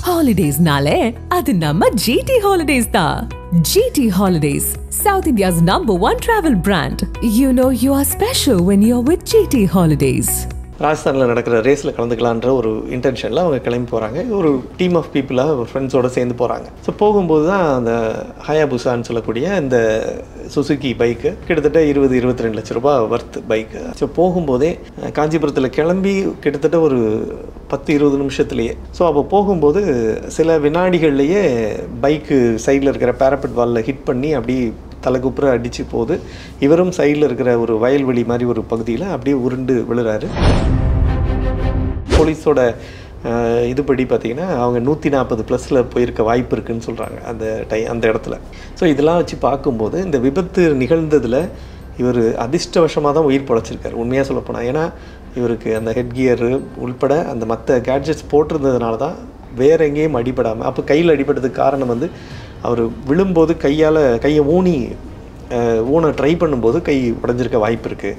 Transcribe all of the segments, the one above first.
ஹாலிடேஸ்னாலே அது நம்ம ஜிடி ஹாலிடேஸ் தான் GT holidays south India's number one travel brand you know you are special when you are with GT holidays ராஜஸ்தானில் நடக்கிற ரேஸில் கலந்துக்கலான்ற ஒரு இன்டென்ஷனில் அவங்க கிளம்பி போகிறாங்க ஒரு டீம் ஆஃப் பீப்புளாக ஒரு ஃப்ரெண்ட்ஸோடு சேர்ந்து போகிறாங்க ஸோ போகும்போது தான் அந்த ஹயாபுசான்னு சொல்லக்கூடிய இந்த சுசுகி பைக்கு கிட்டத்தட்ட இருபது இருபத்தி ரெண்டு லட்ச ரூபாய் வர்த் பைக்கு ஸோ போகும்போதே அஹ், காஞ்சிபுரத்தில் கிளம்பி கிட்டத்தட்ட ஒரு பத்து இருபது நிமிஷத்துலேயே ஸோ அப்போ போகும்போது சில வினாடிகள்லேயே பைக்கு சைடில் இருக்கிற பேரப்பட் வாலில் ஹிட் பண்ணி அப்படி தலைக்குப்புற அடித்து போகுது இவரும் சைடில் இருக்கிற ஒரு வயல்வெளி மாதிரி ஒரு பகுதியில் அப்படியே உருண்டு விழுறாரு போலீஸோட அஹ், இதுபடி பார்த்தீங்கன்னா அவங்க நூற்றி நாற்பது ப்ளஸில் போயிருக்க வாய்ப்பு இருக்குன்னு சொல்கிறாங்க அந்த டை அந்த இடத்துல ஸோ இதெல்லாம் வச்சு பார்க்கும்போது இந்த விபத்து நிகழ்ந்ததில் இவர் அதிர்ஷ்டவசமாக தான் உயிர் பொழைச்சிருக்காரு உண்மையாக சொல்லப்போனால் ஏன்னா இவருக்கு அந்த ஹெட் கியரு உள்பட அந்த மற்ற கேட்ஜெட்ஸ் போட்டிருந்ததுனால தான் வேற எங்கேயும் அடிபடாமல் அப்போ கையில் அடிபட்டதுக்கு காரணம் வந்து அவர் விழும்போது கையால் கையை ஊனி அஹ், ஊன ட்ரை பண்ணும்போது கை உடஞ்சிருக்க வாய்ப்பு இருக்குது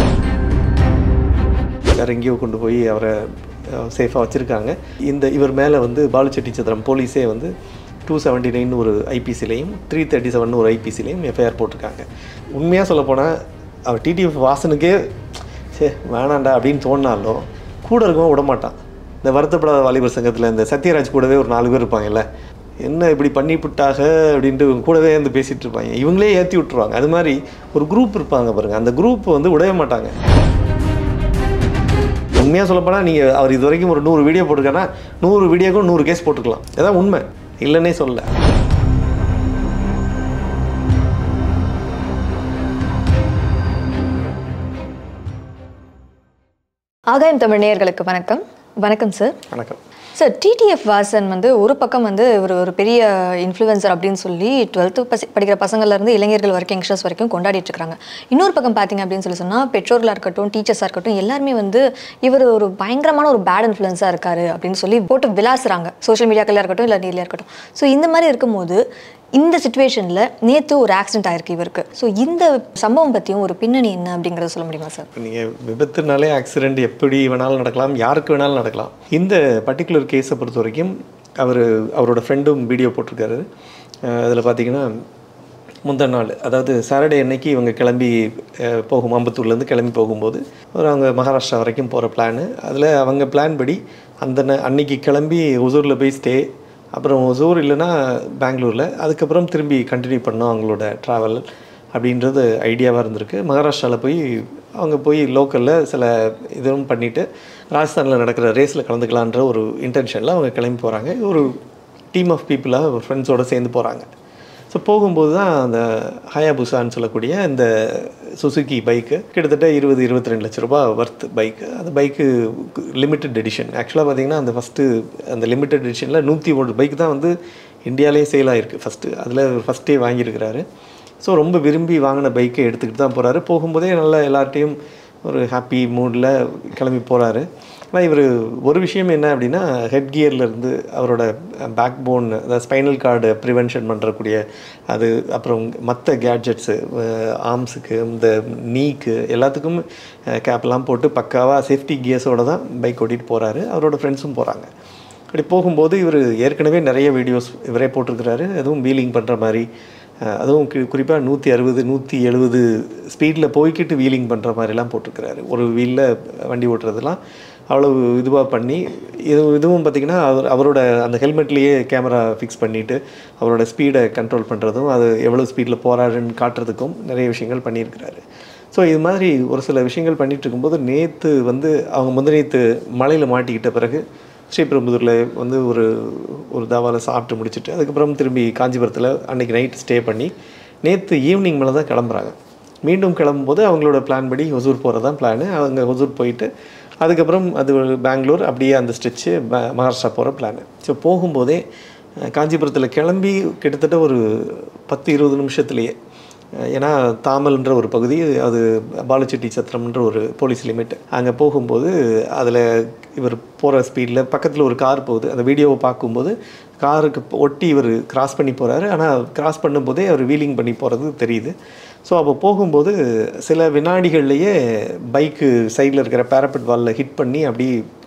வேற எங்கேயோ கொண்டு போய் அவரை சேஃபாக வச்சுருக்காங்க இந்த இவர் மேலே வந்து பாலுச்செட்டி சத்திரம் போலீஸே வந்து டூ செவன்ட்டி நைன் ஒரு ஐபிசிலையும் த்ரீ தேர்ட்டி செவன் ஒரு ஐபிசிலையும் எஃப்ஐஆர் போட்டிருக்காங்க உண்மையாக சொல்லப்போனால் அவர் டிடிஎஃப் வாசனுக்கே சே வேணாண்டா அப்படின்னு தோணினாலும் கூட இருக்கவும் விட மாட்டான் இந்த வருத்தப்படாத வாலிபர் சங்கத்தில் இந்த சத்யராஜ் கூடவே ஒரு நாலு பேர் இருப்பாங்கல்ல என்ன இப்படி பண்ணி புட்டாக அப்படின்ட்டு இவங்க கூடவே வந்து பேசிகிட்டு இருப்பாங்க இவங்களே ஏற்றி விட்டுருவாங்க அது மாதிரி ஒரு குரூப் இருப்பாங்க பாருங்கள் அந்த குரூப் வந்து விடவே மாட்டாங்க உண்மையாக சொல்லப்போனால் நீங்கள் அவர் இது வரைக்கும் ஒரு நூறு வீடியோ போட்டிருக்காருன்னா நூறு வீடியோக்கும் நூறு கேஸ் போட்டுக்கலாம் அதான் உண்மை இல்லைன்னே சொல்ல ஆகாயம் தமிழ் நேயர்களுக்கு வணக்கம் வணக்கம் சார் வணக்கம் சார் டிடிஎஃப் வாசன் வந்து ஒரு பக்கம் வந்து ஒரு ஒரு பெரிய இன்ஃப்ளூயன்சர் அப்படின்னு சொல்லி டுவெல்த்து பசி படிக்கிற பசங்கள்ல இருந்து இளைஞர்கள் வரைக்கும் யங்ஸ்டர்ஸ் வரைக்கும் கொண்டாடிட்டு இருக்காங்க இன்னொரு பக்கம் பார்த்தீங்க அப்படின்னு சொல்லி சொன்னால் பெற்றோர்களாக இருக்கட்டும் டீச்சர்ஸாக இருக்கட்டும் எல்லாருமே வந்து இவர் ஒரு பயங்கரமான ஒரு பேட் இன்ஃப்ளூயன்ஸாக இருக்காரு அப்படின்னு சொல்லி போட்டு விளாசுறாங்க சோஷியல் மீடியாக்கள்ல இருக்கட்டும் இல்லை நீர்லையாக இருக்கட்டும் ஸோ இந்த மாதிரி இருக்கும்போது இந்த சுச்சுவேஷனில் நேற்று ஒரு ஆக்சிடென்ட் ஆயிருக்கு இவருக்கு ஸோ இந்த சம்பவம் பற்றியும் ஒரு பின்னணி என்ன அப்படிங்கிறத சொல்ல முடியுமா சார் நீங்கள் விபத்துனாலே ஆக்சிடெண்ட் எப்படி வேணாலும் நடக்கலாம் யாருக்கு வேணாலும் நடக்கலாம் இந்த பர்டிகுலர் கேஸை பொறுத்த வரைக்கும் அவர் அவரோட ஃப்ரெண்டும் வீடியோ போட்டிருக்காரு அதில் பார்த்தீங்கன்னா முந்தின நாள் அதாவது சாட்டர்டே அன்னைக்கு இவங்க கிளம்பி அஹ், போகும் அம்பத்தூர்லேருந்து கிளம்பி போகும்போது ஒரு அவங்க மகாராஷ்டிரா வரைக்கும் போகிற பிளானு அதில் அவங்க பிளான் படி அந்த ந- அன்னைக்கு கிளம்பி ஒசூரில் போய் ஸ்டே அப்புறம் ஒசூர் இல்லைன்னா பெங்களூரில் அதுக்கப்புறம் திரும்பி கண்டினியூ பண்ணோம் அவங்களோட ட்ராவல் அப்படின்றது ஐடியாவாக இருந்திருக்கு மகாராஷ்டிராவில் போய் அவங்க போய் லோக்கலில் சில இதுவும் பண்ணிவிட்டு ராஜஸ்தானில் நடக்கிற ரேஸில் கலந்துக்கலான்ற ஒரு இன்டென்ஷனில் அவங்க கிளம்பி போகிறாங்க ஒரு டீம் ஆஃப் பீப்புளாக ஒரு ஃப்ரெண்ட்ஸோடு சேர்ந்து போகிறாங்க ஸோ போகும்போது தான் அந்த ஹயாபுசான்னு சொல்லக்கூடிய இந்த சுசுகி பைக்கு கிட்டத்தட்ட இருபது இருபத்தி ரெண்டு லட்ச ரூபாய் வர்த் பைக்கு அந்த பைக்கு லிமிட்டெட் எடிஷன் ஆக்சுவலாக பார்த்தீங்கன்னா அந்த ஃபஸ்ட்டு அந்த லிமிட்டெட் எடிஷனில் நூற்றி ஒரு பைக் தான் வந்து இந்தியாவிலே சேல் ஆகிருக்கு ஃபஸ்ட்டு அதில் ஃபஸ்ட்டே வாங்கியிருக்கிறாரு ஸோ ரொம்ப விரும்பி வாங்கின பைக்கை எடுத்துக்கிட்டு தான் போகிறாரு போகும்போதே நல்லா எல்லார்ட்டையும் ஒரு ஹாப்பி மூடில் கிளம்பி போகிறாரு ஆனால் இவர் ஒரு விஷயம் என்ன அப்படின்னா ஹெட் இருந்து அவரோட பேக் போன் அதாவது ஸ்பைனல் கார்டு ப்ரிவென்ஷன் பண்ணுறக்கூடிய அது அப்புறம் மற்ற கேட்ஜெட்ஸு ஆர்ம்ஸுக்கு இந்த நீக்கு எல்லாத்துக்கும் கேப்லாம் போட்டு பக்காவாக சேஃப்டி கியர்ஸோடு தான் பைக் ஓட்டிகிட்டு போகிறாரு அவரோட ஃப்ரெண்ட்ஸும் போகிறாங்க அப்படி போகும்போது இவர் ஏற்கனவே நிறைய வீடியோஸ் இவரே போட்டிருக்கிறாரு அதுவும் வீலிங் பண்ணுற மாதிரி அஹ், அதுவும் குறிப்பாக நூற்றி அறுபது நூற்றி எழுபது ஸ்பீடில் போய்க்கிட்டு வீலிங் பண்ணுற மாதிரிலாம் போட்டிருக்கிறாரு ஒரு வீலில் வண்டி ஓட்டுறதெல்லாம் அவ்வளவு இதுவாக பண்ணி இது இதுவும் பார்த்திங்கன்னா அவர் அவரோட அந்த ஹெல்மெட்லேயே கேமரா ஃபிக்ஸ் பண்ணிவிட்டு அவரோட ஸ்பீடை கண்ட்ரோல் பண்ணுறதும் அது எவ்வளோ ஸ்பீடில் போகிறாருன்னு காட்டுறதுக்கும் நிறைய விஷயங்கள் பண்ணியிருக்கிறாரு ஸோ இது மாதிரி ஒரு சில விஷயங்கள் பண்ணிட்டு இருக்கும்போது நேற்று வந்து அவங்க முந்தின நேற்று மலையில் மாட்டிக்கிட்ட பிறகு ஸ்ரீபெரும்புதூரில் வந்து ஒரு ஒரு தாவாவில் சாப்பிட்டு முடிச்சுட்டு அதுக்கப்புறம் திரும்பி காஞ்சிபுரத்தில் அன்றைக்கி நைட் ஸ்டே பண்ணி நேற்று ஈவினிங் மேலே தான் கிளம்புறாங்க மீண்டும் கிளம்பும்போது அவங்களோட பிளான் படி ஒசூர் போகிறது தான் பிளானு அவங்க ஒசூர் போயிட்டு அதுக்கப்புறம் அது ஒரு பெங்களூர் அப்படியே அந்த ஸ்டிச்சு மகாராஷ்டிரா போகிற பிளானு ஸோ போகும்போதே அஹ், காஞ்சிபுரத்தில் கிளம்பி கிட்டத்தட்ட ஒரு பத்து இருபது நிமிஷத்துலேயே அஹ் ஏன்னா தாமல்ன்ற ஒரு பகுதி அது பாலுச்செட்டி சத்திரம்ன்ற ஒரு போலீஸ் லிமிட் அங்கே போகும்போது அதில் இவர் போகிற ஸ்பீடில் பக்கத்தில் ஒரு கார் போகுது அந்த வீடியோவை பார்க்கும்போது காருக்கு ஒட்டி இவர் கிராஸ் பண்ணி போகிறாரு ஆனால் கிராஸ் பண்ணும்போதே அவர் வீலிங் பண்ணி போகிறது தெரியுது ஸோ அப்போ போகும்போது சில வினாடிகள்லேயே பைக்கு சைடில் இருக்கிற பேரப்பட் வாலில் ஹிட் பண்ணி அப்படி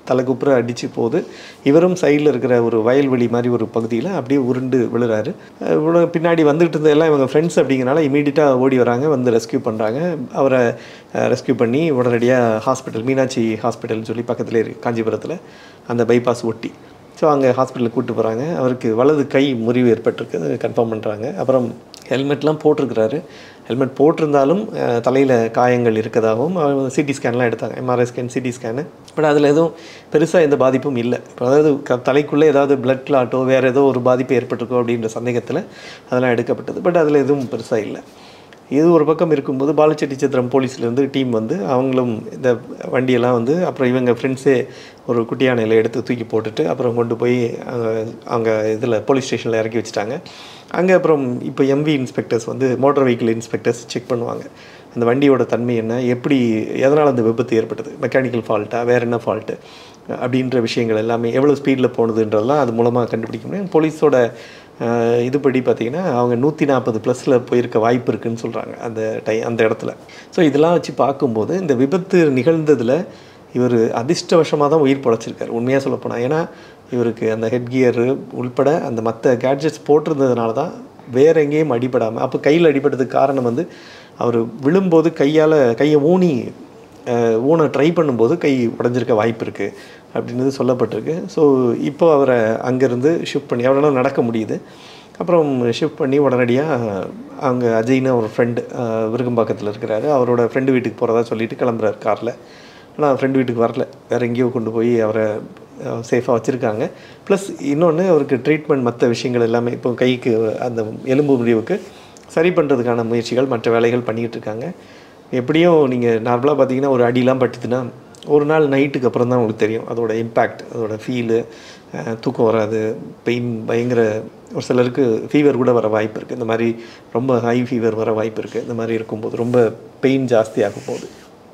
தலைக்குப்புற அடித்து போகுது இவரும் சைடில் இருக்கிற ஒரு வயல்வெளி மாதிரி ஒரு பகுதியில் அப்படியே உருண்டு விழுறாரு அஹ் இவ்வளோ பின்னாடி வந்துட்டு இருந்ததெல்லாம் இவங்க ஃப்ரெண்ட்ஸ் அப்படிங்கிறனால இமீடியட்டாக ஓடி வராங்க வந்து ரெஸ்க்யூ பண்ணுறாங்க அவரை ரெஸ்க்யூ பண்ணி உடனடியாக ஹாஸ்பிட்டல் மீனாட்சி ஹாஸ்பிட்டல்னு சொல்லி பக்கத்தில் இருக்கு காஞ்சிபுரத்தில் அந்த பைபாஸ் ஒட்டி ஸோ அங்கே ஹாஸ்பிட்டலுக்கு கூப்பிட்டு போகிறாங்க அவருக்கு வலது கை முறிவு ஏற்பட்டிருக்கு அது கன்ஃபார்ம் பண்ணுறாங்க அப்புறம் ஹெல்மெட்லாம் போட்டிருக்கிறாரு ஹெல்மெட் போட்டிருந்தாலும் தலையில் காயங்கள் இருக்கதாகவும் சிடி ஸ்கேன்லாம் எடுத்தாங்க MRI scan C T scan but அதில் எதுவும் பெருசாக எந்த பாதிப்பும் இல்லை இப்போ அதாவது க தலைக்குள்ளே ஏதாவது பிளட் கிளாட்டோ வேறு ஏதோ ஒரு பாதிப்பு ஏற்பட்டிருக்கோ அப்படின்ற சந்தேகத்தில் அதெல்லாம் எடுக்கப்பட்டது பட் அதில் எதுவும் பெருசாக இல்லை இது ஒரு பக்கம் இருக்கும்போது பாலச்செட்டி சித்திரம் போலீஸ்லேருந்து டீம் வந்து அவங்களும் இந்த வண்டியெல்லாம் வந்து அப்புறம் இவங்க ஃப்ரெண்ட்ஸே ஒரு குட்டியானையில் எடுத்து தூக்கி போட்டுட்டு அப்புறம் கொண்டு போய் அங்கே அங்கே இதில் போலீஸ் ஸ்டேஷனில் இறக்கி வச்சுட்டாங்க அங்கே அப்புறம் இப்போ எம்வி இன்ஸ்பெக்டர்ஸ் வந்து மோட்டார் வெஹிக்கிள் இன்ஸ்பெக்டர்ஸ் செக் பண்ணுவாங்க அந்த வண்டியோட தன்மை என்ன எப்படி எதனால் அந்த விபத்து ஏற்பட்டது மெக்கானிக்கல் ஃபால்ட்டா வேறு என்ன ஃபால்ட்டு அப்படின்ற விஷயங்கள் எல்லாமே எவ்வளோ ஸ்பீடில் போனதுன்றதெல்லாம் அது மூலமாக கண்டுபிடிக்க முடியும் போலீஸோட அஹ், இதுபடி பார்த்தீங்கன்னா அவங்க நூற்றி நாற்பது ப்ளஸில் போயிருக்க வாய்ப்பு இருக்குன்னு சொல்கிறாங்க அந்த டை அந்த இடத்துல ஸோ இதெல்லாம் வச்சு பார்க்கும்போது இந்த விபத்து நிகழ்ந்ததில் இவர் அதிர்ஷ்டவசமாக தான் உயிர் பொழைச்சிருக்காரு உண்மையாக சொல்லப்போனால் ஏன்னா இவருக்கு அந்த ஹெட் கியரு உள்பட அந்த மற்ற கேட்ஜெட்ஸ் போட்டிருந்ததுனால தான் வேற எங்கேயும் அடிபடாமல் அப்போ கையில் அடிபட்டதுக்கு காரணம் வந்து அவர் விழும்போது கையால் கையை ஊனி அஹ், ஊன ட்ரை பண்ணும்போது கை உடஞ்சிருக்க வாய்ப்பு இருக்குது அப்படின்றது சொல்லப்பட்டிருக்கு ஸோ இப்போ அவரை அங்கேருந்து ஷிஃப்ட் பண்ணி அவரால் நடக்க முடியுது அப்புறம் ஷிஃப்ட் பண்ணி உடனடியாக அவங்க அஜய்னு ஒரு ஃப்ரெண்டு விருகம்பாக்கத்தில் இருக்கிறாரு அவரோட ஃப்ரெண்டு வீட்டுக்கு போகிறதா சொல்லிட்டு கிளம்புறாரு காரில் ஆனால் ஃப்ரெண்டு வீட்டுக்கு வரல வேறு எங்கேயோ கொண்டு போய் அவரை சேஃபாக வச்சுருக்காங்க ப்ளஸ் இன்னொன்று அவருக்கு ட்ரீட்மெண்ட் மற்ற விஷயங்கள் எல்லாமே இப்போ கைக்கு அந்த எலும்பு முறிவுக்கு சரி பண்ணுறதுக்கான முயற்சிகள் மற்ற வேலைகள் பண்ணிக்கிட்டு இருக்காங்க எப்படியும் நீங்கள் நார்மலாக பார்த்தீங்கன்னா ஒரு அடிலாம் பட்டுதுன்னா ஒரு நாள் நைட்டுக்கு அப்புறம் தான் உங்களுக்கு தெரியும் அதோட இம்பேக்ட் அதோட ஃபீலு தூக்கம் வராது பெயின் பயங்கர ஒரு சிலருக்கு ஃபீவர் கூட வர வாய்ப்பு இருக்குது இந்த மாதிரி ரொம்ப ஹை ஃபீவர் வர வாய்ப்பு இருக்குது இந்த மாதிரி இருக்கும்போது ரொம்ப பெயின் ஜாஸ்தியாகும் போது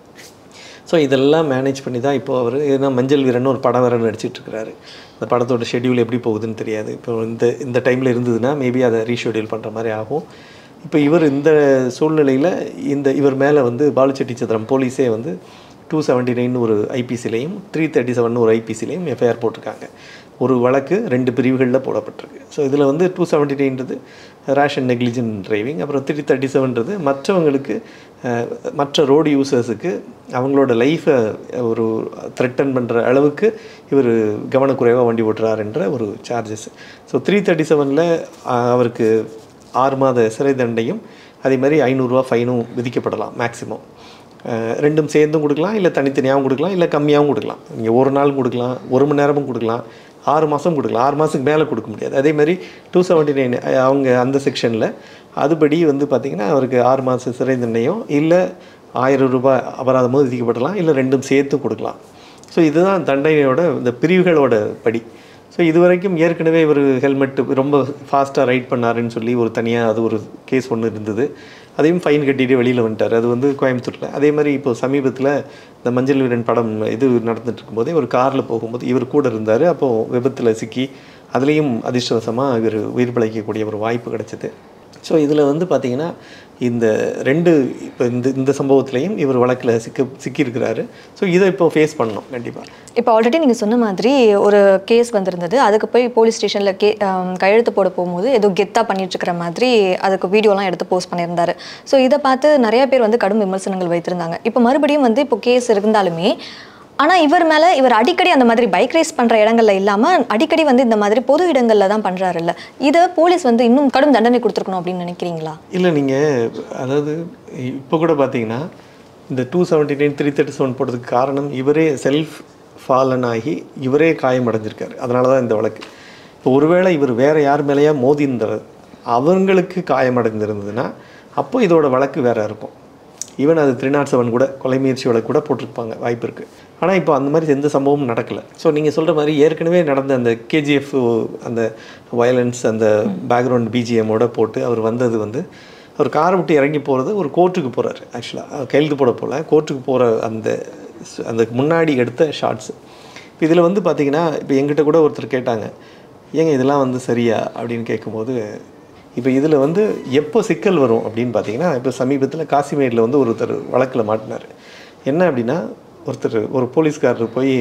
ஸோ இதெல்லாம் மேனேஜ் பண்ணி தான் இப்போ அவர் ஏன்னா மஞ்சள் வீரன் ஒரு படம் வேறு நடிச்சிட்டு இருக்கிறாரு அந்த படத்தோட ஷெட்யூல் எப்படி போகுதுன்னு தெரியாது இப்போ இந்த இந்த டைமில் இருந்ததுன்னா மேபி அதை ரீஷெட்யூல் பண்ணுற மாதிரி ஆகும் இப்போ இவர் இந்த சூழ்நிலையில் இந்த இவர் மேலே வந்து பாலுச்செட்டி சித்திரம் போலீஸே வந்து டூ செவன்ட்டி நைன் ஒரு ஐபிசிலையும் த்ரீ தேர்ட்டி செவன் ஒரு ஐபிசிலையும் எஃப்ஐஆர் போட்டிருக்காங்க ஒரு வழக்கு ரெண்டு பிரிவுகளில் போடப்பட்டிருக்கு ஸோ இதில் வந்து டூ செவன்ட்டி நைன்றது ரேஷன் நெக்லிஜென்ட் டிரைவிங் அப்புறம் த்ரீ தேர்ட்டி செவன்றது மற்றவங்களுக்கு அஹ், மற்ற ரோடு யூசர்ஸுக்கு அவங்களோட லைஃப்பை ஒரு த்ரெட்டன் பண்ணுற அளவுக்கு இவர் கவனக்குறைவாக வண்டி ஓட்டுறாருன்ற ஒரு சார்ஜஸ் ஸோ த்ரீ தேர்ட்டி செவனில் அவருக்கு ஆறு மாத சிறை தண்டையும் அதே மாதிரி ஐநூறுரூவா ஃபைனும் விதிக்கப்படலாம் மேக்ஸிமம் அஹ் ரெண்டும் சேர்ந்தும் கொடுக்கலாம் இல்லை தனித்தனியாகவும் கொடுக்கலாம் இல்லை கம்மியாகவும் கொடுக்கலாம் நீங்கள் ஒரு நாள் கொடுக்கலாம் ஒரு மணி நேரமும் கொடுக்கலாம் ஆறு மாதம் கொடுக்கலாம் ஆறு மாதத்துக்கு மேலே கொடுக்க முடியாது அதே மாதிரி டூ செவன்ட்டி நைன் அவங்க அந்த செக்ஷனில் அதுபடி வந்து பார்த்திங்கன்னா அவருக்கு ஆறு மாத சிறை தண்டனையோ இல்லை ஆயிரம் ரூபாய் அபராதமோ விதிக்கப்படலாம் இல்லை ரெண்டும் சேர்த்து கொடுக்கலாம் ஸோ இதுதான் தண்டனையோட இந்த பிரிவுகளோட படி ஸோ இது வரைக்கும் ஏற்கனவே இவர் ஹெல்மெட் ரொம்ப ஃபாஸ்ட்டாக ரைட் பண்ணாருன்னு சொல்லி ஒரு தனியாக அது ஒரு கேஸ் ஒன்று இருந்தது அதையும் ஃபைன் கட்டிட்டு வெளியில் வந்துட்டார் அது வந்து கோயம்புத்தூரில் அதே மாதிரி இப்போ சமீபத்தில் இந்த மஞ்சள் வீரன் படம் இது நடந்துட்டு இருக்கும்போதே ஒரு காரில் போகும்போது இவர் கூட இருந்தார் அப்போது விபத்தில் சிக்கி அதுலேயும் அதிர்ஷ்டவசமாக இவர் உயிர் பிழைக்கக்கூடிய ஒரு வாய்ப்பு கிடைச்சிது ஸோ இதில் வந்து பார்த்திங்கன்னா இந்த ரெண்டு இப்போ இந்த இந்த சம்பவத்திலையும் இவர் வழக்கில் சிக்க சிக்கியிருக்கிறாரு ஸோ இதை இப்போ ஃபேஸ் பண்ணணும் கண்டிப்பாக இப்போ ஆல்ரெடி நீங்கள் சொன்ன மாதிரி ஒரு கேஸ் வந்திருந்தது அதுக்கு போய் போலீஸ் ஸ்டேஷனில் கே ஆம், கையெழுத்து போட போகும்போது ஏதோ கெத்தாக பண்ணிட்டு இருக்கிற மாதிரி அதுக்கு வீடியோலாம் எடுத்து போஸ்ட் பண்ணியிருந்தாரு ஸோ இதை பார்த்து நிறைய பேர் வந்து கடும் விமர்சனங்கள் வைத்திருந்தாங்க இப்போ மறுபடியும் வந்து இப்போ கேஸ் இருந்தாலுமே ஆனால் இவர் மேலே இவர் அடிக்கடி அந்த மாதிரி பைக் ரேஸ் பண்ணுற இடங்கள்ல இல்லாமல் அடிக்கடி வந்து இந்த மாதிரி பொது இடங்களில் தான் பண்ணுறாருல்ல இதை போலீஸ் வந்து இன்னும் கடும் தண்டனை கொடுத்துருக்கணும் அப்படின்னு நினைக்கிறீங்களா இல்லை நீங்கள் அதாவது இப்போ கூட பார்த்தீங்கன்னா இந்த two seventy nine three thirty seven போட்டதுக்கு காரணம் இவரே செல்ஃப் ஃபாலன் ஆகி இவரே காயமடைஞ்சிருக்காரு அதனால தான் இந்த வழக்கு இப்போ ஒருவேளை இவர் வேற யார் மேலேயா மோதி இருந்தார் அவங்களுக்கு காயமடைந்திருந்ததுன்னா அப்போ இதோட வழக்கு வேற இருக்கும் ஈவன் அது த்ரீ நாட் செவன் கூட கொலை முயற்சி வழக்கு கூட போட்டிருப்பாங்க வாய்ப்பு இருக்குது ஆனால் இப்போ அந்த மாதிரி எந்த சம்பவமும் நடக்கலை ஸோ நீங்கள் சொல்கிற மாதிரி ஏற்கனவே நடந்த அந்த கேஜிஎஃப் அந்த வயலன்ஸ் அந்த பேக்ரவுண்ட் பிஜிஎம்மோட போட்டு அவர் வந்தது வந்து அவர் காரை விட்டு இறங்கி போகிறது ஒரு கோர்ட்டுக்கு போகிறாரு ஆக்சுவலாக கையெழுத்து போட போகல கோர்ட்டுக்கு போகிற அந்த அந்த முன்னாடி எடுத்த ஷார்ட்ஸ் இப்போ இதில் வந்து பார்த்தீங்கன்னா இப்போ எங்கிட்ட கூட ஒருத்தர் கேட்டாங்க ஏங்க இதெல்லாம் வந்து சரியா அப்படின்னு கேட்கும்போது இப்போ இதில் வந்து எப்போ சிக்கல் வரும் அப்படின்னு பார்த்தீங்கன்னா இப்போ சமீபத்தில் காசிமேடில் வந்து ஒருத்தர் வழக்கில் மாட்டினார் என்ன அப்படின்னா ஒருத்தர் ஒரு போலீஸ்காரர் போய்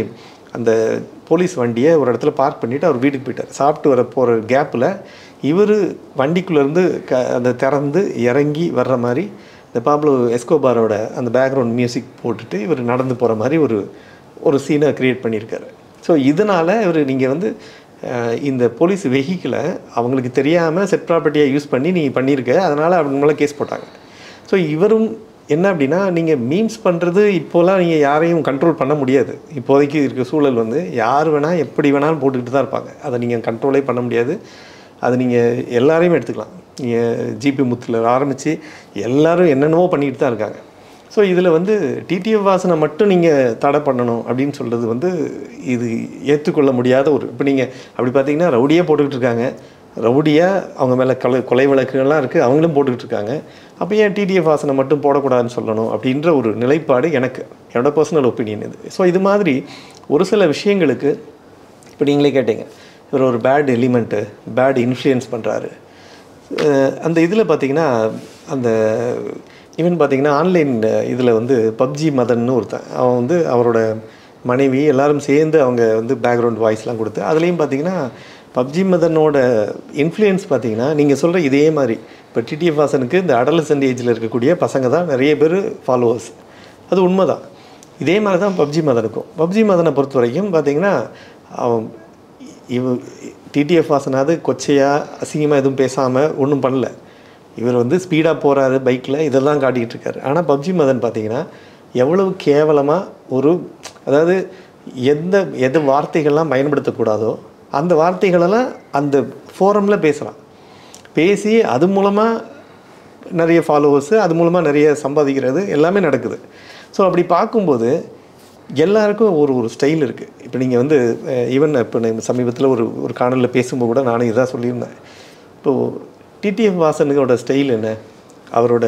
அந்த போலீஸ் வண்டியை ஒரு இடத்துல பார்க் பண்ணிவிட்டு அவர் வீட்டுக்கு போயிட்டார் சாப்பிட்டு வர போகிற கேப்பில் இவர் வண்டிக்குள்ளேருந்து க அந்த திறந்து இறங்கி வர்ற மாதிரி இந்த பாப்லோ எஸ்கோபாரோட அந்த பேக்ரவுண்ட் மியூசிக் போட்டுட்டு இவர் நடந்து போகிற மாதிரி ஒரு ஒரு சீனை க்ரியேட் பண்ணியிருக்காரு ஸோ இதனால் இவர் நீங்கள் வந்து அஹ், இந்த போலீஸ் வெஹிக்கிளை அவங்களுக்கு தெரியாமல் செட் ப்ராப்பர்ட்டியாக யூஸ் பண்ணி நீங்கள் பண்ணியிருக்க அதனால் அவங்க மேலே கேஸ் போட்டாங்க ஸோ இவரும் என்ன அப்படின்னா நீங்கள் மீம்ஸ் பண்ணுறது இப்போலாம் நீங்கள் யாரையும் கண்ட்ரோல் பண்ண முடியாது இப்போதைக்கு இருக்க சூழல் வந்து யார் வேணால் எப்படி வேணாலும் போட்டுக்கிட்டு தான் இருப்பாங்க அதை நீங்கள் கண்ட்ரோலே பண்ண முடியாது அது நீங்கள் எல்லாரையும் எடுத்துக்கலாம் நீங்கள் ஜிபி முத்தில் ஆரம்பித்து எல்லாரும் என்னென்னவோ பண்ணிக்கிட்டு தான் இருக்காங்க ஸோ இதில் வந்து டிடிஎஃப் வாசனை மட்டும் நீங்கள் தடை பண்ணணும் அப்படின்னு சொல்கிறது வந்து இது ஏற்றுக்கொள்ள முடியாத ஒரு இப்போ நீங்கள் அப்படி பார்த்தீங்கன்னா ரவுடியே போட்டுக்கிட்டு இருக்காங்க ரவுடியாக அவங்க மேலே கொலை கொலை வழக்குகள்லாம் இருக்குது அவங்களும் போட்டுக்கிட்டு இருக்காங்க அப்போ ஏன் டிடிஎஃப் வாசனை மட்டும் போடக்கூடாதுன்னு சொல்லணும் அப்படின்ற ஒரு நிலைப்பாடு எனக்கு என்னோட பர்சனல் ஒப்பீனியன் இது ஸோ இது மாதிரி ஒரு சில விஷயங்களுக்கு இப்போ நீங்களே கேட்டீங்க இவர் ஒரு பேட் எலிமெண்ட்டு பேட் இன்ஃப்ளூயன்ஸ் பண்ணுறாரு அந்த இதில் பார்த்தீங்கன்னா அந்த ஈவன் பார்த்தீங்கன்னா ஆன்லைன் இதில் வந்து பப்ஜி மதன்னு ஒருத்தன் அவன் வந்து அவரோட மனைவி எல்லாரும் சேர்ந்து அவங்க வந்து பேக்ரவுண்ட் வாய்ஸ்லாம் கொடுத்து அதுலேயும் பார்த்தீங்கன்னா பப்ஜி மதனோட இன்ஃப்ளூயன்ஸ் பார்த்தீங்கன்னா நீங்கள் சொல்கிற இதே மாதிரி இப்போ டிடிஎஃப் வாசனுக்கு இந்த அடலசன்ட் ஏஜில் இருக்கக்கூடிய பசங்க தான் நிறைய பேர் ஃபாலோவர்ஸ் அது உண்மைதான் இதே மாதிரி தான் பப்ஜி மதனுக்கும் பப்ஜி மதனை பொறுத்த வரைக்கும் பார்த்தீங்கன்னா அவன் இவ டிடிஎஃப் வாசனாவது கொச்சையாக அசிங்கமாக எதுவும் பேசாமல் ஒன்றும் பண்ணல இவர் வந்து ஸ்பீடாக போகிறாரு பைக்கில் இதெல்லாம் காட்டிக்கிட்டு இருக்காரு ஆனால் பப்ஜி மதன் பார்த்தீங்கன்னா எவ்வளவு கேவலமாக ஒரு அதாவது எந்த எது வார்த்தைகள்லாம் பயன்படுத்தக்கூடாதோ அந்த வார்த்தைகளெல்லாம் அந்த ஃபோரமில் பேசலாம் பேசி அது மூலமாக நிறைய ஃபாலோவர்ஸு அது மூலமாக நிறைய சம்பாதிக்கிறது எல்லாமே நடக்குது ஸோ அப்படி பார்க்கும்போது எல்லாருக்கும் ஒரு ஒரு ஸ்டைல் இருக்குது இப்போ நீங்கள் வந்து ஈவன் இப்போ நான் சமீபத்தில் ஒரு ஒரு காணொலியில் பேசும்போது கூட நானும் இதான் சொல்லியிருந்தேன் இப்போது டிடிஎஃப் வாசனுக்கோட ஸ்டைல் என்ன அவரோட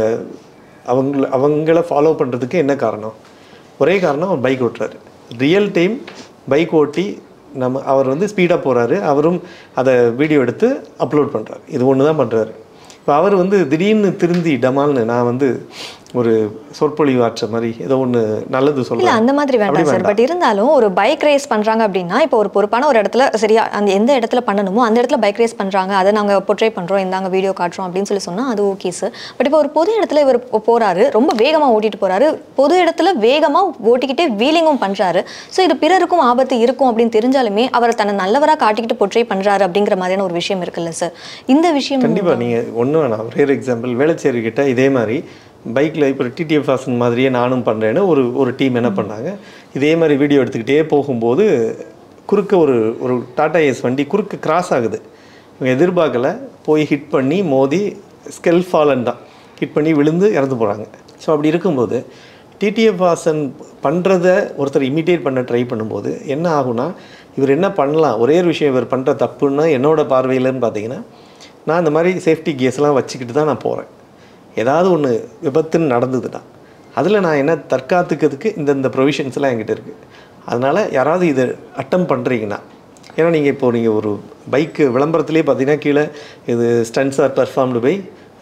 அவங்கள அவங்கள ஃபாலோ பண்ணுறதுக்கு என்ன காரணம் ஒரே காரணம் அவர் பைக் ஓட்டுறாரு ரியல் டைம் பைக் ஓட்டி நம்ம அவர் வந்து ஸ்பீடாக போகிறாரு அவரும் அதை வீடியோ எடுத்து அப்லோட் பண்ணுறாரு இது ஒன்று தான் பண்ணுறாரு இப்போ அவர் வந்து திடீர்னு திருந்தி டமால்னு நான் வந்து ஒரு சொற்பொழிவு ஆற்ற மாதிரி ஏதோ ஒன்று நல்லது இல்ல சொல்கிறேன் அந்த மாதிரி வேண்டாம் சார் பட் இருந்தாலும் ஒரு பைக் ரேஸ் பண்றாங்க அப்படின்னா இப்போ ஒரு பொறுப்பான ஒரு இடத்துல சரியா அந்த எந்த இடத்துல பண்ணணுமோ அந்த இடத்துல பைக் ரேஸ் பண்றாங்க அதை நாங்க portray பண்றோம் இந்தாங்க வீடியோ காட்டுறோம் அப்படின்னு சொல்லி சொன்னா அது ஓகே சார் பட் இப்போ ஒரு பொது இடத்துல இவர் போ- போறாரு ரொம்ப வேகமா ஓட்டிட்டு போறாரு பொது இடத்துல வேகமா ஓட்டிக்கிட்டே வீலிங்கும் பண்றாரு ஸோ இது பிறருக்கும் ஆபத்து இருக்கும் அப்படின்னு தெரிஞ்சாலுமே அவர் தன்னை நல்லவரா காட்டிக்கிட்டு portray பண்றாரு அப்படிங்கிற மாதிரியான ஒரு விஷயம் இருக்குல்ல சார் இந்த விஷயம் கண்டிப்பாக நீங்கள் ஒன்றும் வேணாம் ஒரே ஒரு எக்ஸாம்பிள் வேளச்சேரி கிட்ட இதே மாதிரி பைக்கில் இப்போ டிடிஎஃப் ஃபாசன் மாதிரியே நானும் பண்ணுறேன்னு ஒரு ஒரு டீம் என்ன பண்ணாங்க இதே மாதிரி வீடியோ எடுத்துக்கிட்டே போகும்போது குறுக்க ஒரு ஒரு டாடா ஏஸ் வண்டி குறுக்க கிராஸ் ஆகுது இவங்க எதிர்பார்க்கல போய் ஹிட் பண்ணி மோதி ஸ்கெல் ஃபாலன் தான் ஹிட் பண்ணி விழுந்து இறந்து போகிறாங்க ஸோ அப்படி இருக்கும்போது டிடிஎஃப் வாசன் பண்ணுறத ஒருத்தர் இமிட்டேட் பண்ண ட்ரை பண்ணும்போது என்ன ஆகும்னா இவர் என்ன பண்ணலாம் ஒரே ஒரு விஷயம் இவர் பண்ணுற தப்புன்னா என்னோட பார்வையிலன்னு பார்த்தீங்கன்னா நான் இந்த மாதிரி சேஃப்டி கேஸ்லாம் வச்சுக்கிட்டு தான் நான் போகிறேன் ஏதாவது ஒன்று விபத்துன்னு நடந்ததுன்னா அதில் நான் என்ன தற்காத்துக்கிறதுக்கு இந்த இந்த ப்ரொவிஷன்ஸ்லாம் என்கிட்ட இருக்குது அதனால் யாராவது இதை அட்டம் பண்ணுறீங்கன்னா ஏன்னா நீங்கள் இப்போ நீங்கள் ஒரு பைக்கு விளம்பரத்திலே பார்த்தீங்கன்னா கீழே இது ஸ்டன்ஸ் ஆர் பர்ஃபார்ம்டு பை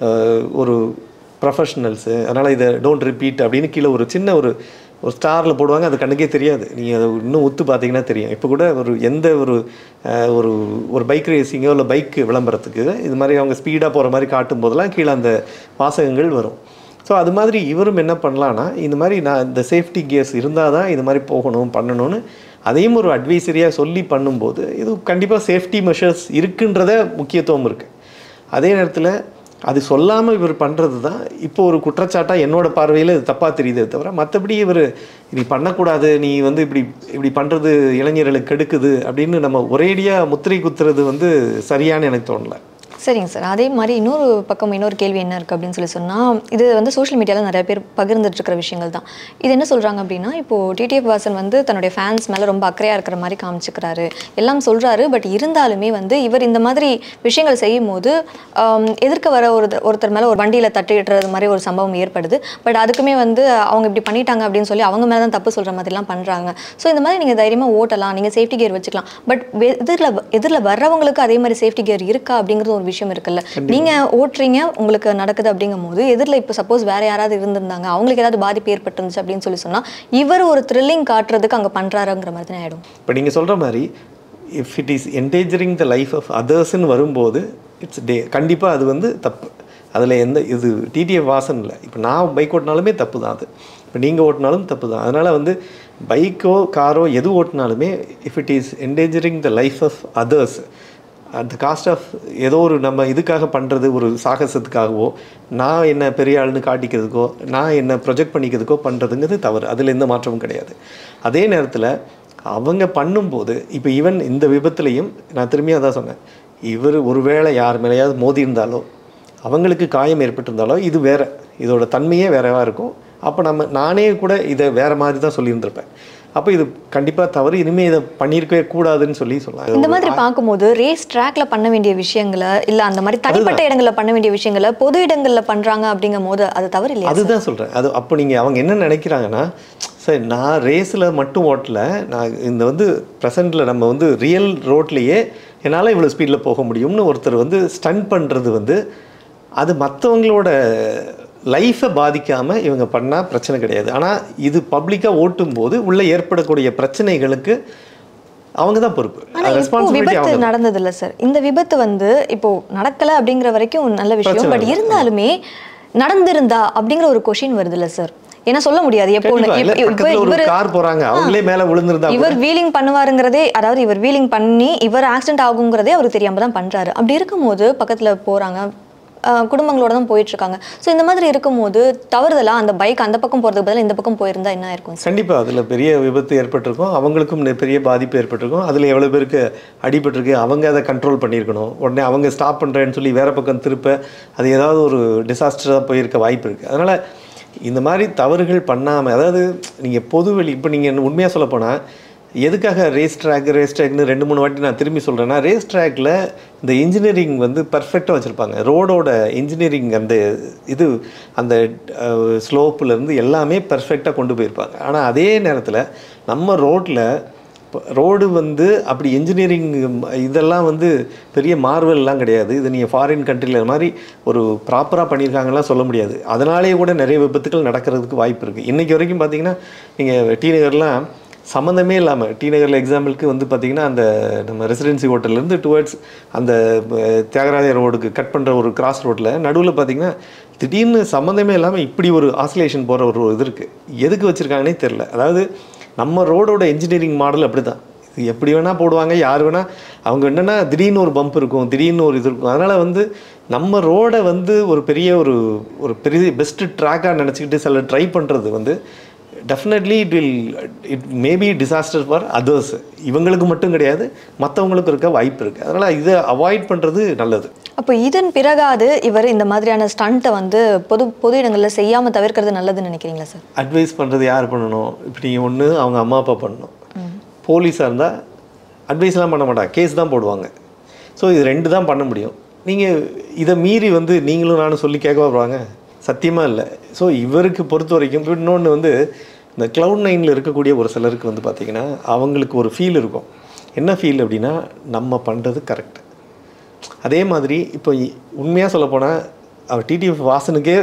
ஒரு ப்ரொஃபஷனல்ஸு அதனால் இதை டோன்ட் ரிப்பீட் அப்படின்னு கீழே ஒரு சின்ன ஒரு ஒரு ஸ்டாரில் போடுவாங்க அது கண்ணுக்கே தெரியாது நீங்கள் அதை இன்னும் ஒத்து பார்த்தீங்கன்னா தெரியும் இப்போ கூட ஒரு எந்த ஒரு அஹ், ஒரு ஒரு பைக் ரேசிங்கோ இல்லை பைக் விளம்பரத்துக்கு இது மாதிரி அவங்க ஸ்பீடாக போகிற மாதிரி காட்டும் போதெல்லாம் கீழே அந்த வாசகங்கள் வரும் ஸோ அது மாதிரி இவரும் என்ன பண்ணலான்னா இந்த மாதிரி நான் இந்த சேஃப்டி கியர்ஸ் இருந்தால் தான் இது மாதிரி போகணும் பண்ணணும்னு அதையும் ஒரு அட்வைசரியாக சொல்லி பண்ணும்போது இது கண்டிப்பாக சேஃப்டி மெஷர்ஸ் இருக்குன்றத முக்கியத்துவம் இருக்குது அதே நேரத்தில் அது சொல்லாமல் இவர் பண்ணுறது தான் இப்போ ஒரு குற்றச்சாட்டாக என்னோட பார்வையில் இது தப்பாக தெரியுதே தவிர மற்றபடி இவர் நீ பண்ணக்கூடாது நீ வந்து இப்படி இப்படி பண்ணுறது இளைஞர்களுக்கு கெடுக்குது அப்படின்னு நம்ம ஒரேடியாக முத்திரை குத்துறது வந்து சரியான்னு எனக்கு தோணல சரிங்க சார் அதே மாதிரி இன்னொரு பக்கம் இன்னொரு கேள்வி என்ன இருக்குது அப்படின்னு சொல்லி சொன்னால் இது வந்து சோஷியல் மீடியாவில் நிறைய பேர் பகிர்ந்துட்டு இருக்கிற விஷயங்கள் தான் இது என்ன சொல்கிறாங்க அப்படின்னா இப்போது டிடிஎஃப் வாசன் வந்து தன்னுடைய ஃபேன்ஸ் மேலே ரொம்ப அக்கறையாக இருக்கிற மாதிரி காமிச்சுக்கிறாரு எல்லாம் சொல்கிறாரு பட் இருந்தாலுமே வந்து இவர் இந்த மாதிரி விஷயங்கள் செய்யும் போது ஆம், எதிர்க்க வர ஒரு ஒருத்தர் மேலே ஒரு வண்டியில் தட்டிடுறது மாதிரி ஒரு சம்பவம் ஏற்படுது பட் அதுக்குமே வந்து அவங்க இப்படி பண்ணிட்டாங்க அப்படின்னு சொல்லி அவங்க மேலே தான் தப்பு சொல்கிற மாதிரிலாம் பண்ணுறாங்க ஸோ இந்த மாதிரி நீங்கள் தைரியமாக ஓட்டலாம் நீங்கள் சேஃப்டி கியர் வச்சுக்கலாம் பட் எதிரில் எதிரில் வர்றவங்களுக்கு அதே மாதிரி சேஃப்டி கியர் இருக்கா அப்படிங்கிறது ஒரு விஷயம் இருக்குல்ல நீங்க ஓட்டுறீங்க உங்களுக்கு நடக்குது அப்படிங்கும் போது எதிரில் இப்போ சப்போஸ் வேற யாராவது இருந்திருந்தாங்க அவங்களுக்கு ஏதாவது பாதிப்பு ஏற்பட்டிருந்துச்சு அப்படின்னு சொல்லி சொன்னா இவர் ஒரு த்ரில்லிங் காட்டுறதுக்கு அங்க பண்றாருங்கிற மாதிரி தான் ஆயிடும் இப்போ நீங்கள் சொல்கிற மாதிரி if it is endangering the life of அதர்ஸ்ன்னு வரும்போது இட்ஸ் டே கண்டிப்பாக அது வந்து தப்பு அதில் எந்த இது டிடிஎஃப் வாசன் இல்லை இப்போ நான் பைக் ஓட்டினாலுமே தப்பு தான் அது இப்போ நீங்கள் ஓட்டினாலும் தப்பு தான் அதனால் வந்து பைக்கோ காரோ எது ஓட்டினாலுமே if it is endangering the life of others at the cost of ஏதோ ஒரு நம்ம இதுக்காக பண்ணுறது ஒரு சாகசத்துக்காகவோ நான் என்ன பெரிய ஆளுன்னு காட்டிக்கிறதுக்கோ நான் என்ன ப்ரொஜெக்ட் பண்ணிக்கிறதுக்கோ பண்ணுறதுங்கிறது தவறு அதில் எந்த மாற்றமும் கிடையாது அதே நேரத்தில் அவங்க பண்ணும்போது இப்போ ஈவன் இந்த விபத்துலையும் நான் திரும்பியும் அதான் சொன்னேன் இவர் ஒருவேளை யார் மேலேயாவது மோதி இருந்தாலோ அவங்களுக்கு காயம் ஏற்பட்டிருந்தாலோ இது வேற இதோட தன்மையே வேறவா இருக்கும் அப்போ நம்ம நானே கூட இதை வேற மாதிரி தான் சொல்லியிருந்திருப்பேன் அப்போ இது கண்டிப்பாக தவறு இனிமேல் இதை பண்ணியிருக்கவே கூடாதுன்னு சொல்லி சொல்லலாம் இந்த மாதிரி பார்க்கும்போது ரேஸ் ட்ராக்ல பண்ண வேண்டிய விஷயங்களை இல்ல அந்த மாதிரி தனிப்பட்ட இடங்கள்ல பண்ண வேண்டிய விஷயங்களை பொது இடங்கள்ல பண்றாங்க அப்படிங்கும் போது அது தவறு இல்லையா அதுதான் சொல்கிறேன் அது அப்போ நீங்கள் அவங்க என்ன நினைக்கிறாங்கன்னா சரி நான் ரேஸில் மட்டும் ஓட்டல நான் இந்த வந்து ப்ரெசண்ட்டில் நம்ம வந்து ரியல் ரோட்லேயே என்னால் இவ்வளோ ஸ்பீடில் போக முடியும்னு ஒருத்தர் வந்து ஸ்டன் பண்ணுறது வந்து அது மற்றவங்களோட லைஃப்பை பாதிக்காமல் இவங்க பண்ணால் பிரச்சனை கிடையாது ஆனால் இது பப்ளிக்காக ஓட்டும் போது உள்ளே ஏற்படக்கூடிய பிரச்சனைகளுக்கு அவங்க தான் பொறுப்பு ஆனா இப்போ ரெஸ்பான்சிபிலிட்டி விபத்து அவங்க நடந்தது இல்ல சார் இந்த விபத்து வந்து இப்போ நடக்கல அப்படிங்கிற வரைக்கும் ஒரு நல்ல விஷயம் பிரச்சனை பட் இல்லை. இருந்தாலுமே நடந்திருந்தா அப்படிங்கிற ஒரு கொஷின் வருது இல்ல சார் ஏன்னா சொல்ல முடியாது எப்போ கண்டிப்பா. இல்ல, இப்ப- இப்ப பக்கத்துல ஒரு இவரு- கார் போறாங்க அவங்களே மேல விழுந்திருந்தா கூட இவர் வீலிங் பண்ணுவாருங்கிறதே அதாவது இவர் வீலிங் பண்ணி இவர் ஆக்சிடென்ட் ஆகுங்கிறதே அவருக்கு தெரியாம தான் பண்றாரு அப்படி இருக்கும்போது பக்கத்துல போறாங்க ஆஹ் குடும்பங்களோட தான் போயிட்டு இருக்காங்க ஸோ இந்த மாதிரி இருக்கும்போது தவறுதலா அந்த பைக் அந்த பக்கம் போறதுக்கு பதிலா இந்த பக்கம் போயிருந்தா என்ன இருக்கும் சார் கண்டிப்பா அதுல பெரிய விபத்து ஏற்பட்டிருக்கும் அவங்களுக்கும் நெ- பெரிய பாதிப்பு ஏற்பட்டிருக்கும் அதுல எவ்வளவு பேருக்கு அடிபட்டிருக்கு அவங்க அதை கண்ட்ரோல் பண்ணியிருக்கணும் உடனே அவங்க ஸ்டாப் பண்றேன்னு சொல்லி வேற பக்கம் திருப்ப அது ஏதாவது ஒரு டிசாஸ்டராக போயிருக்க வாய்ப்பு இருக்கு அதனால இந்த மாதிரி தவறுகள் பண்ணாம அதாவது நீங்க பொதுவெளி இப்போ நீங்க உண்மையா சொல்ல போனா எதுக்காக ரேஸ் ட்ராக் ரேஸ் ட்ராக்னு ரெண்டு மூணு வாட்டி நான் திரும்பி சொல்கிறேன்னா ரேஸ் ட்ராக்ல இந்த இன்ஜினியரிங் வந்து பர்ஃபெக்டாக வச்சுருப்பாங்க ரோடோட இன்ஜினியரிங் அந்த இது அந்த ஸ்லோப்புலேருந்து எல்லாமே பர்ஃபெக்டாக கொண்டு போயிருப்பாங்க ஆனால் அதே நேரத்தில் நம்ம ரோட்டில் ரோடு வந்து அப்படி இன்ஜினியரிங் இதெல்லாம் வந்து பெரிய மார்வல்லாம் கிடையாது இது நீங்கள் ஃபாரின் கண்ட்ரியில் மாதிரி ஒரு ப்ராப்பராக பண்ணியிருக்காங்கலாம் சொல்ல முடியாது அதனாலேயே கூட நிறைய விபத்துக்கள் நடக்கிறதுக்கு வாய்ப்பு இருக்குது இன்றைக்கி வரைக்கும் பார்த்தீங்கன்னா நீங்கள் டி நகர்லாம் சம்மந்தமே இல்லாமல் டி நகரில் எக்ஸாம்பிளுக்கு வந்து பார்த்திங்கன்னா அந்த நம்ம ரெசிடென்சி ஹோட்டல்லேருந்து டுவர்ட்ஸ் அந்த அஹ், தியாகராஜ ரோடுக்கு கட் பண்ணுற ஒரு கிராஸ் ரோட்டில் நடுவில் பார்த்திங்கன்னா திடீர்னு சம்மந்தமே இல்லாமல் இப்படி ஒரு ஆசிலேஷன் போகிற ஒரு இது இருக்குது எதுக்கு வச்சுருக்காங்கன்னே தெரில அதாவது நம்ம ரோடோட இன்ஜினியரிங் மாடல் அப்படி தான் இது எப்படி வேணால் போடுவாங்க யார் வேணால் அவங்க என்னென்னா திடீர்னு ஒரு பம்ப் இருக்கும் திடீர்னு ஒரு இது இருக்கும் அதனால் வந்து நம்ம ரோடை வந்து ஒரு பெரிய ஒரு ஒரு பெரிய பெஸ்ட்டு ட்ராக்காக நினச்சிக்கிட்டு சில ட்ரை பண்ணுறது வந்து definitely it will it maybe disaster for others இவங்களுக்கு மட்டும் கிடையாது மற்றவங்களுக்கும் இருக்க வாய்ப்பு இருக்குது அதனால் இதை அவாய்ட் பண்ணுறது நல்லது அப்போ இதன் பிறகாது இவர் இந்த மாதிரியான ஸ்டண்ட்டை வந்து பொது பொது இடங்களில் செய்யாம தவிர்க்கிறது நல்லதுன்னு நினைக்கிறீங்களா சார் அட்வைஸ் பண்ணுறது யார் பண்ணணும் இப்படி நீங்கள் ஒன்று அவங்க அம்மா அப்பா பண்ணணும் போலீஸாக இருந்தால் அட்வைஸ்லாம் பண்ண மாட்டாங்க கேஸ் தான் போடுவாங்க ஸோ இது ரெண்டு தான் பண்ண முடியும் நீங்கள் இதை மீறி வந்து நீங்களும் நானும் சொல்லி கேட்க வருவாங்க சத்தியமாக இல்லை ஸோ இவருக்கு பொறுத்த வரைக்கும் இன்னொன்று வந்து இந்த க்ளவுட் நைனில் இருக்கக்கூடிய ஒரு சிலருக்கு வந்து பார்த்திங்கன்னா அவங்களுக்கு ஒரு ஃபீல் இருக்கும் என்ன ஃபீல் அப்படின்னா நம்ம பண்ணுறது கரெக்ட் அதே மாதிரி இப்போ உண்மையாக சொல்லப்போனால் அவர் டிடிஎஃப் வாசனுக்கே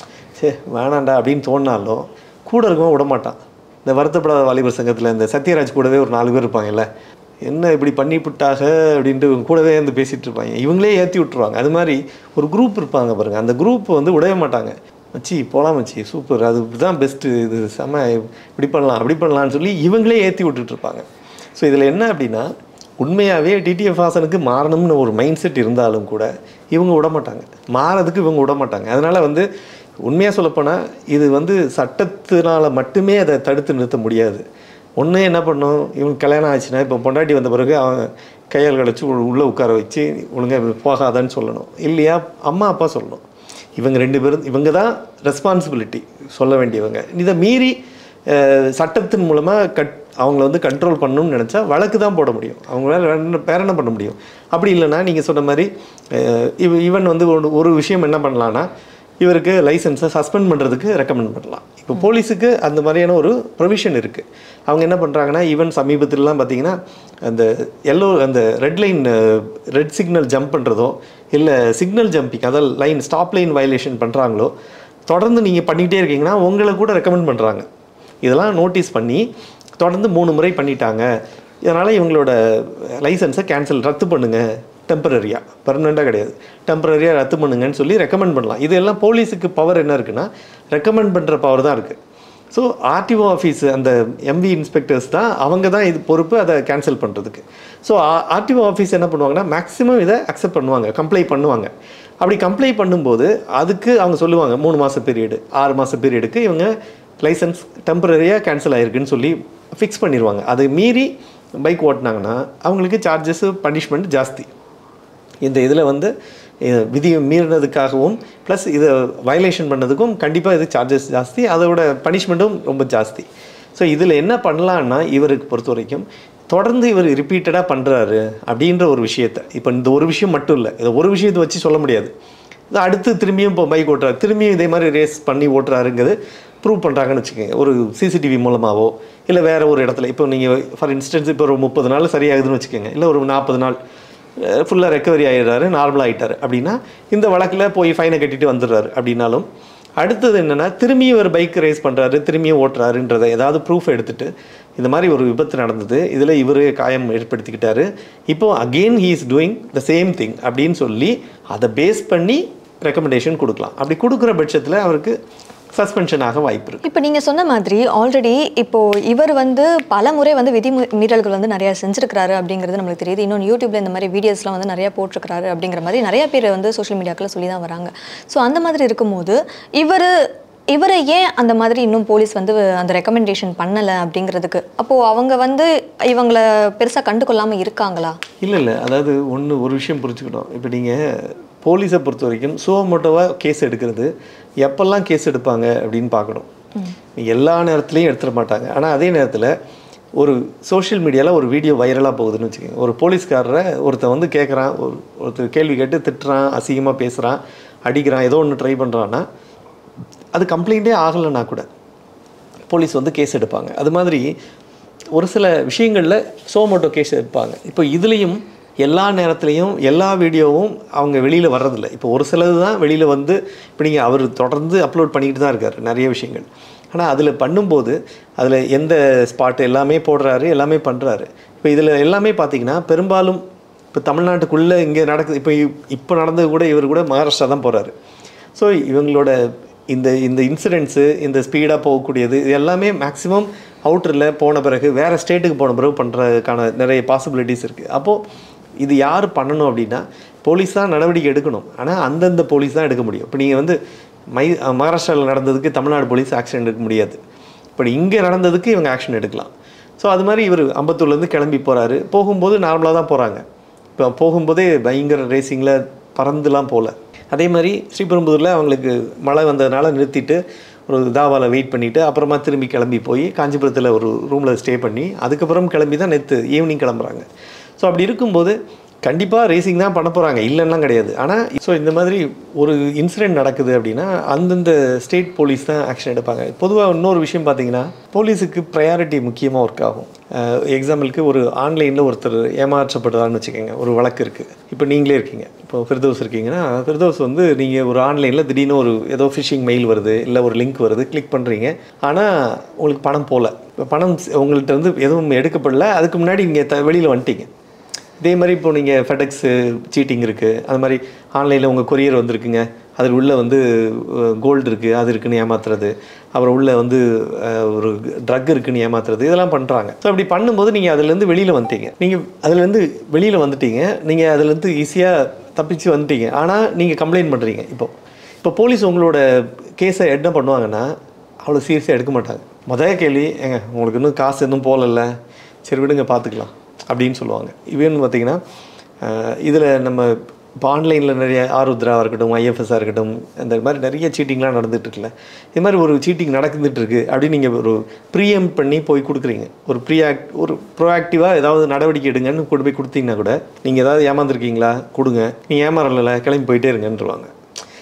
சே வேணாண்டா அப்படின்னு தோணினாலும் கூட இருக்கவன் விட மாட்டான் இந்த வருத்தப்படாத வாலிபர் சங்கத்தில் இந்த சத்யராஜ் கூடவே ஒரு நாலு பேர் இருப்பாங்கல்ல என்ன இப்படி பண்ணிவிட்டாக அப்படின்ட்டு இவங்க கூடவே வந்து பேசிகிட்டு இருப்பாங்க இவங்களே ஏற்றி விட்டுருவாங்க அது மாதிரி ஒரு குரூப் இருப்பாங்க பாருங்கள் அந்த குரூப் வந்து விடவே மாட்டாங்க மச்சி போகலாம் மச்சி சூப்பர் அது இதுதான் பெஸ்ட்டு இது செம இப்படி பண்ணலாம் அப்படி பண்ணலாம்னு சொல்லி இவங்களே ஏற்றி விட்டுட்டு இருப்பாங்க ஸோ இதில் என்ன அப்படின்னா உண்மையாகவே டிடிஎஃப் ஹாசனுக்கு மாறணும்னு ஒரு மைண்ட் செட் இருந்தாலும் கூட இவங்க விட மாட்டாங்க மாறதுக்கு இவங்க விட மாட்டாங்க அதனால் வந்து உண்மையாக சொல்லப்போனால் இது வந்து சட்டத்தினால் மட்டுமே அதை தடுத்து நிறுத்த முடியாது ஒன்று என்ன பண்ணும் இவங்க கல்யாணம் ஆச்சுன்னா இப்போ பொண்டாட்டி வந்த பிறகு அவன் கையால் கழிச்சு உள்ளே உட்கார வச்சு ஒழுங்காக போகாதான்னு சொல்லணும் இல்லையா அம்மா அப்பா சொல்லணும் இவங்க ரெண்டு பேரும் இவங்க தான் ரெஸ்பான்சிபிலிட்டி சொல்ல வேண்டியவங்க இதை மீறி அஹ், சட்டத்தின் மூலமாக கட் அவங்கள வந்து கண்ட்ரோல் பண்ணணும்னு நினச்சா வழக்கு தான் போட முடியும் அவங்களால வேற- வேற என்ன பண்ண முடியும் அப்படி இல்லைன்னா நீங்கள் சொன்ன மாதிரி அஹ், இவ ஈவன் வந்து ஒரு ஒரு விஷயம் என்ன பண்ணலான்னா இவருக்கு லைசன்ஸை சஸ்பெண்ட் பண்ணுறதுக்கு ரெக்கமெண்ட் பண்ணலாம் இப்போ போலீஸுக்கு அந்த மாதிரியான ஒரு ப்ரொவிஷன் இருக்குது அவங்க என்ன பண்ணுறாங்கன்னா ஈவன் சமீபத்திலலாம் பார்த்தீங்கன்னா அந்த எல்லோ அந்த red line red signal jump பண்ணுறதோ இல்லை சிக்னல் ஜம்பிங் அதாவது லைன் ஸ்டாப் லைன் வயலேஷன் பண்ணுறாங்களோ தொடர்ந்து நீங்கள் பண்ணிகிட்டே இருக்கீங்கன்னா உங்களை கூட ரெக்கமெண்ட் பண்ணுறாங்க இதெல்லாம் நோட்டீஸ் பண்ணி தொடர்ந்து மூணு முறை பண்ணிட்டாங்க இதனால் இவங்களோட லைசன்ஸை கேன்சல் ரத்து பண்ணுங்க டெம்பரரியாக பர்மனெண்ட்டாக கிடையாது டெம்பரரியாக ரத்து பண்ணுங்கன்னு சொல்லி ரெக்கமெண்ட் பண்ணலாம் இது எல்லாம் போலீஸுக்கு பவர் என்ன இருக்குன்னா ரெக்கமெண்ட் பண்ணுற பவர் தான் இருக்குது ஸோ ஆர்டிஓ ஆஃபீஸ் அந்த எம்வி இன்ஸ்பெக்டர்ஸ் தான் அவங்க தான் இது பொறுப்பு அதை கேன்சல் பண்ணுறதுக்கு ஸோ ஆர்டிஓ ஆஃபீஸ் என்ன பண்ணுவாங்கன்னா மேக்ஸிமம் இதை அக்செப்ட் பண்ணுவாங்க கம்ப்ளை பண்ணுவாங்க அப்படி கம்ப்ளை பண்ணும்போது அதுக்கு அவங்க சொல்லுவாங்க மூணு மாத பீரியடு ஆறு மாத பீரியடுக்கு இவங்க லைசன்ஸ் டெம்பரரியாக கேன்சல் ஆயிருக்குன்னு சொல்லி ஃபிக்ஸ் பண்ணிடுவாங்க அதை மீறி பைக் ஓட்டினாங்கன்னா அவங்களுக்கு சார்ஜஸ் பனிஷ்மெண்ட் ஜாஸ்தி இந்த இதில் வந்து அஹ், விதியை மீறினதுக்காகவும் ப்ளஸ் இதை வயலேஷன் பண்ணதுக்கும் கண்டிப்பாக இது சார்ஜஸ் ஜாஸ்தி அதோட பனிஷ்மெண்ட்டும் ரொம்ப ஜாஸ்தி ஸோ இதில் என்ன பண்ணலான்னா இவருக்கு பொறுத்த வரைக்கும் தொடர்ந்து இவர் ரிப்பீட்டடாக பண்ணுறாரு அப்படின்ற ஒரு விஷயத்தை இப்போ இந்த ஒரு விஷயம் மட்டும் இல்லை இதை ஒரு விஷயத்தை வச்சு சொல்ல முடியாது இது அடுத்து திரும்பியும் இப்போ பைக் ஓட்டுறாரு திரும்பியும் இதே மாதிரி ரேஸ் பண்ணி ஓட்டுறாருங்கிறது ப்ரூவ் பண்ணுறாங்கன்னு வச்சுக்கோங்க ஒரு சிசிடிவி மூலமாகவோ இல்லை வேறு ஒரு இடத்துல இப்போ நீங்கள் ஃபார் இன்ஸ்டன்ஸ் இப்போ ஒரு முப்பது நாள் சரியாகுதுன்னு வச்சுக்கோங்க இல்லை ஒரு நாற்பது நாள் ஃபுல்லாக ரெக்கவரி ஆகிடுறாரு நார்மல் ஆகிட்டாரு அப்படின்னா இந்த வழக்கில் போய் ஃபைனை கட்டிட்டு வந்துடுறாரு அப்படின்னாலும் அடுத்தது என்னென்னா திரும்பியும் ஒரு பைக் ரேஸ் பண்ணுறாரு திரும்பியும் ஓட்டுறாருன்றதை ஏதாவது ப்ரூஃப் எடுத்துட்டு இந்த மாதிரி ஒரு விபத்து நடந்தது இதில் இவர் காயம் ஏற்படுத்திக்கிட்டாரு இப்போ again he is doing the same thing அப்படின்னு சொல்லி அதை பேஸ் பண்ணி ரெக்கமெண்டேஷன் கொடுக்கலாம் அப்படி கொடுக்குற பட்சத்தில் அவருக்கு சஸ்பென்ஷன் ஆக வாய்ப்பு இருக்குது இப்போ நீங்கள் சொன்ன மாதிரி ஆல்ரெடி இப்போ இவர் வந்து பல முறை வந்து விதி மீ- மீறல்கள் வந்து நிறைய செஞ்சிருக்கிறாரு அப்படிங்கிறது நம்மளுக்கு தெரியுது இன்னொன்று யூடியூப்ல இந்த மாதிரி வீடியோஸ்லாம் வந்து நிறைய போட்டிருக்கிறாரு அப்படிங்கிற மாதிரி நிறைய பேர் வந்து சோஷியல் மீடியாக்களில் சொல்லி தான் வராங்க ஸோ அந்த மாதிரி இருக்கும்போது இவர் இவரை ஏன் அந்த மாதிரி இன்னும் போலீஸ் வந்து அந்த ரெக்கமெண்டேஷன் பண்ணலை அப்படிங்கிறதுக்கு அப்போது அவங்க வந்து இவங்களை பெருசாக கண்டுகொள்ளாமல் இருக்காங்களா இல்லை இல்லை அதாவது ஒன்று ஒரு விஷயம் புரிஞ்சுக்கணும் இப்போ நீங்கள் போலீஸை பொறுத்த வரைக்கும் சுவமோட்டோவாக கேஸ் எடுக்கிறது எப்பெல்லாம் கேஸ் எடுப்பாங்க அப்படின்னு பார்க்கணும் எல்லா நேரத்துலையும் எடுத்துட மாட்டாங்க ஆனால் அதே நேரத்தில் ஒரு சோஷியல் மீடியாவில் ஒரு வீடியோ வைரலாக போகுதுன்னு வச்சுக்கோங்க ஒரு போலீஸ்காரரை ஒருத்தன் வந்து கேட்குறான் ஒரு ஒருத்தர் கேள்வி கேட்டு திட்டுறான் அசிங்கமாக பேசுகிறான் அடிக்கிறான் ஏதோ ஒன்று ட்ரை பண்ணுறான்னா அது கம்ப்ளைண்ட்டே ஆகலைன்னா கூட போலீஸ் வந்து கேஸ் எடுப்பாங்க அது மாதிரி ஒரு சில விஷயங்களில் சோமோட்டோ கேஸ் எடுப்பாங்க இப்போ இதுலேயும் எல்லா நேரத்துலையும் எல்லா வீடியோவும் அவங்க வெளியில் வர்றதில்ல இப்போ ஒரு சிலது தான் வெளியில் வந்து இப்போ நீங்கள் அவர் தொடர்ந்து அப்லோட் பண்ணிக்கிட்டு தான் இருக்கார் நிறைய விஷயங்கள் ஆனால் அதில் பண்ணும்போது அதில் எந்த ஸ்பாட் எல்லாமே போடுறாரு எல்லாமே பண்ணுறாரு இப்போ இதில் எல்லாமே பார்த்தீங்கன்னா பெரும்பாலும் இப்போ தமிழ்நாட்டுக்குள்ளே இங்கே நடக்குது இப்போ இப்போ நடந்தது கூட இவர் கூட மகாராஷ்டிரா தான் போகிறாரு ஸோ இவங்களோட இந்த இந்த இன்சிடென்ட்ஸு இந்த ஸ்பீடாக போகக்கூடியது இது எல்லாமே மேக்ஸிமம் அவுட்டரில் போன பிறகு வேறு ஸ்டேட்டுக்கு போன பிறகு பண்ணுறதுக்கான நிறைய பாசிபிலிட்டிஸ் இருக்குது அப்போது இது யார் பண்ணணும் அப்படின்னா போலீஸ் தான் நடவடிக்கை எடுக்கணும் ஆனால் அந்தந்த போலீஸ் தான் எடுக்க முடியும் இப்போ நீங்கள் வந்து மை மகாராஷ்டிராவில் நடந்ததுக்கு தமிழ்நாடு போலீஸ் ஆக்ஷன் எடுக்க முடியாது இப்படி இங்கே நடந்ததுக்கு இவங்க ஆக்ஷன் எடுக்கலாம் ஸோ அது மாதிரி இவர் அம்பத்தூர்லேருந்து கிளம்பி போகிறாரு போகும்போது நார்மலாக தான் போகிறாங்க இப்போ போகும்போதே பயங்கர ரேசிங்கில் பறந்துலாம் போகல அதே மாதிரி ஸ்ரீபெரும்புதூரில் அவங்களுக்கு மழை வந்ததுனால நிறுத்திட்டு ஒரு தாவாவில் வெயிட் பண்ணிவிட்டு அப்புறமா திரும்பி கிளம்பி போய் காஞ்சிபுரத்தில் ஒரு ரூமில் ஸ்டே பண்ணி அதுக்கப்புறம் கிளம்பி தான் நேற்று ஈவினிங் கிளம்புறாங்க ஸோ அப்படி இருக்கும்போது கண்டிப்பாக ரேசிங் தான் பண்ண போகிறாங்க இல்லைன்னா கிடையாது ஆனால் ஸோ இந்த மாதிரி ஒரு இன்சிடென்ட் நடக்குது அப்படின்னா அந்தந்த ஸ்டேட் போலீஸ் தான் ஆக்ஷன் எடுப்பாங்க பொதுவாக இன்னொரு விஷயம் பார்த்தீங்கன்னா போலீஸுக்கு ப்ரையாரிட்டி முக்கியமாக ஒர்க் ஆகும் எக்ஸாம்பிளுக்கு ஒரு ஆன்லைனில் ஒருத்தர் ஏமாற்றப்படுறான்னு வச்சுக்கோங்க ஒரு வழக்கு இருக்குது இப்போ நீங்களே இருக்கீங்க இப்போ ஃபிர்தோஸ் இருக்கீங்கன்னா ஃபிர்தோஸ் வந்து நீங்கள் ஒரு ஆன்லைனில் திடீர்னு ஒரு ஏதோ ஃபிஷிங் மெயில் வருது இல்லை ஒரு லிங்க் வருது கிளிக் பண்ணுறீங்க ஆனால் உங்களுக்கு பணம் போகல இப்போ பணம் உங்கள்கிட்ட இருந்து எதுவும் எடுக்கப்படல அதுக்கு முன்னாடி நீங்கள் த வெளியில் வந்துட்டீங்க இதே மாதிரி இப்போ நீங்கள் ஃபெடெக்ஸு சீட்டிங் இருக்குது அது மாதிரி ஆன்லைனில் உங்கள் கொரியர் வந்திருக்குங்க அதில் உள்ள வந்து கோல்டு இருக்குது அது இருக்குன்னு ஏமாத்துறது அப்புறம் உள்ள வந்து அஹ், ஒரு ட்ரக் இருக்குன்னு ஏமாத்துறது இதெல்லாம் பண்ணுறாங்க ஸோ அப்படி பண்ணும்போது நீங்கள் அதுலேருந்து வெளியில் வந்துட்டீங்க நீங்கள் அதுலேருந்து வெளியில் வந்துட்டீங்க நீங்கள் அதுலேருந்து ஈஸியாக தப்பிச்சு வந்துட்டீங்க ஆனால் நீங்கள் கம்ப்ளைண்ட் பண்ணுறீங்க இப்போ இப்போ போலீஸ் உங்களோட கேஸை என்ன பண்ணுவாங்கன்னா அவ்வளோ சீரியஸாக எடுக்க மாட்டாங்க முதல் கேள்வி ஏங்க உங்களுக்கு இன்னும் காசு எதுவும் போகலல்ல சரி விடுங்க பார்த்துக்கலாம் அப்படின்னு சொல்லுவாங்க இவன் பார்த்தீங்கன்னா இதில் நம்ம இப்போ ஆன்லைனில் நிறைய ஆருத்ராவாக இருக்கட்டும் ஐஎஃப்எஸ்ஸாக இருக்கட்டும் அந்த மாதிரி நிறைய சீட்டிங்லாம் நடந்துட்டு இருக்குல்ல இது மாதிரி ஒரு சீட்டிங் நடந்துட்டு இருக்கு அப்படின்னு நீங்கள் ஒரு ப்ரீஎம் பண்ணி போய் கொடுக்குறீங்க ஒரு ப்ரீ ஆக்ட் ஒரு ப்ரோஆக்டிவாக ஏதாவது நடவடிக்கை எடுங்கன்னு கொண்டு போய் கொடுத்தீங்கன்னா கூட நீங்கள் ஏதாவது ஏமாந்துருக்கீங்களா கொடுங்க நீங்கள் ஏமாறல கிளம்பி போயிட்டே இருங்கன்றுவாங்க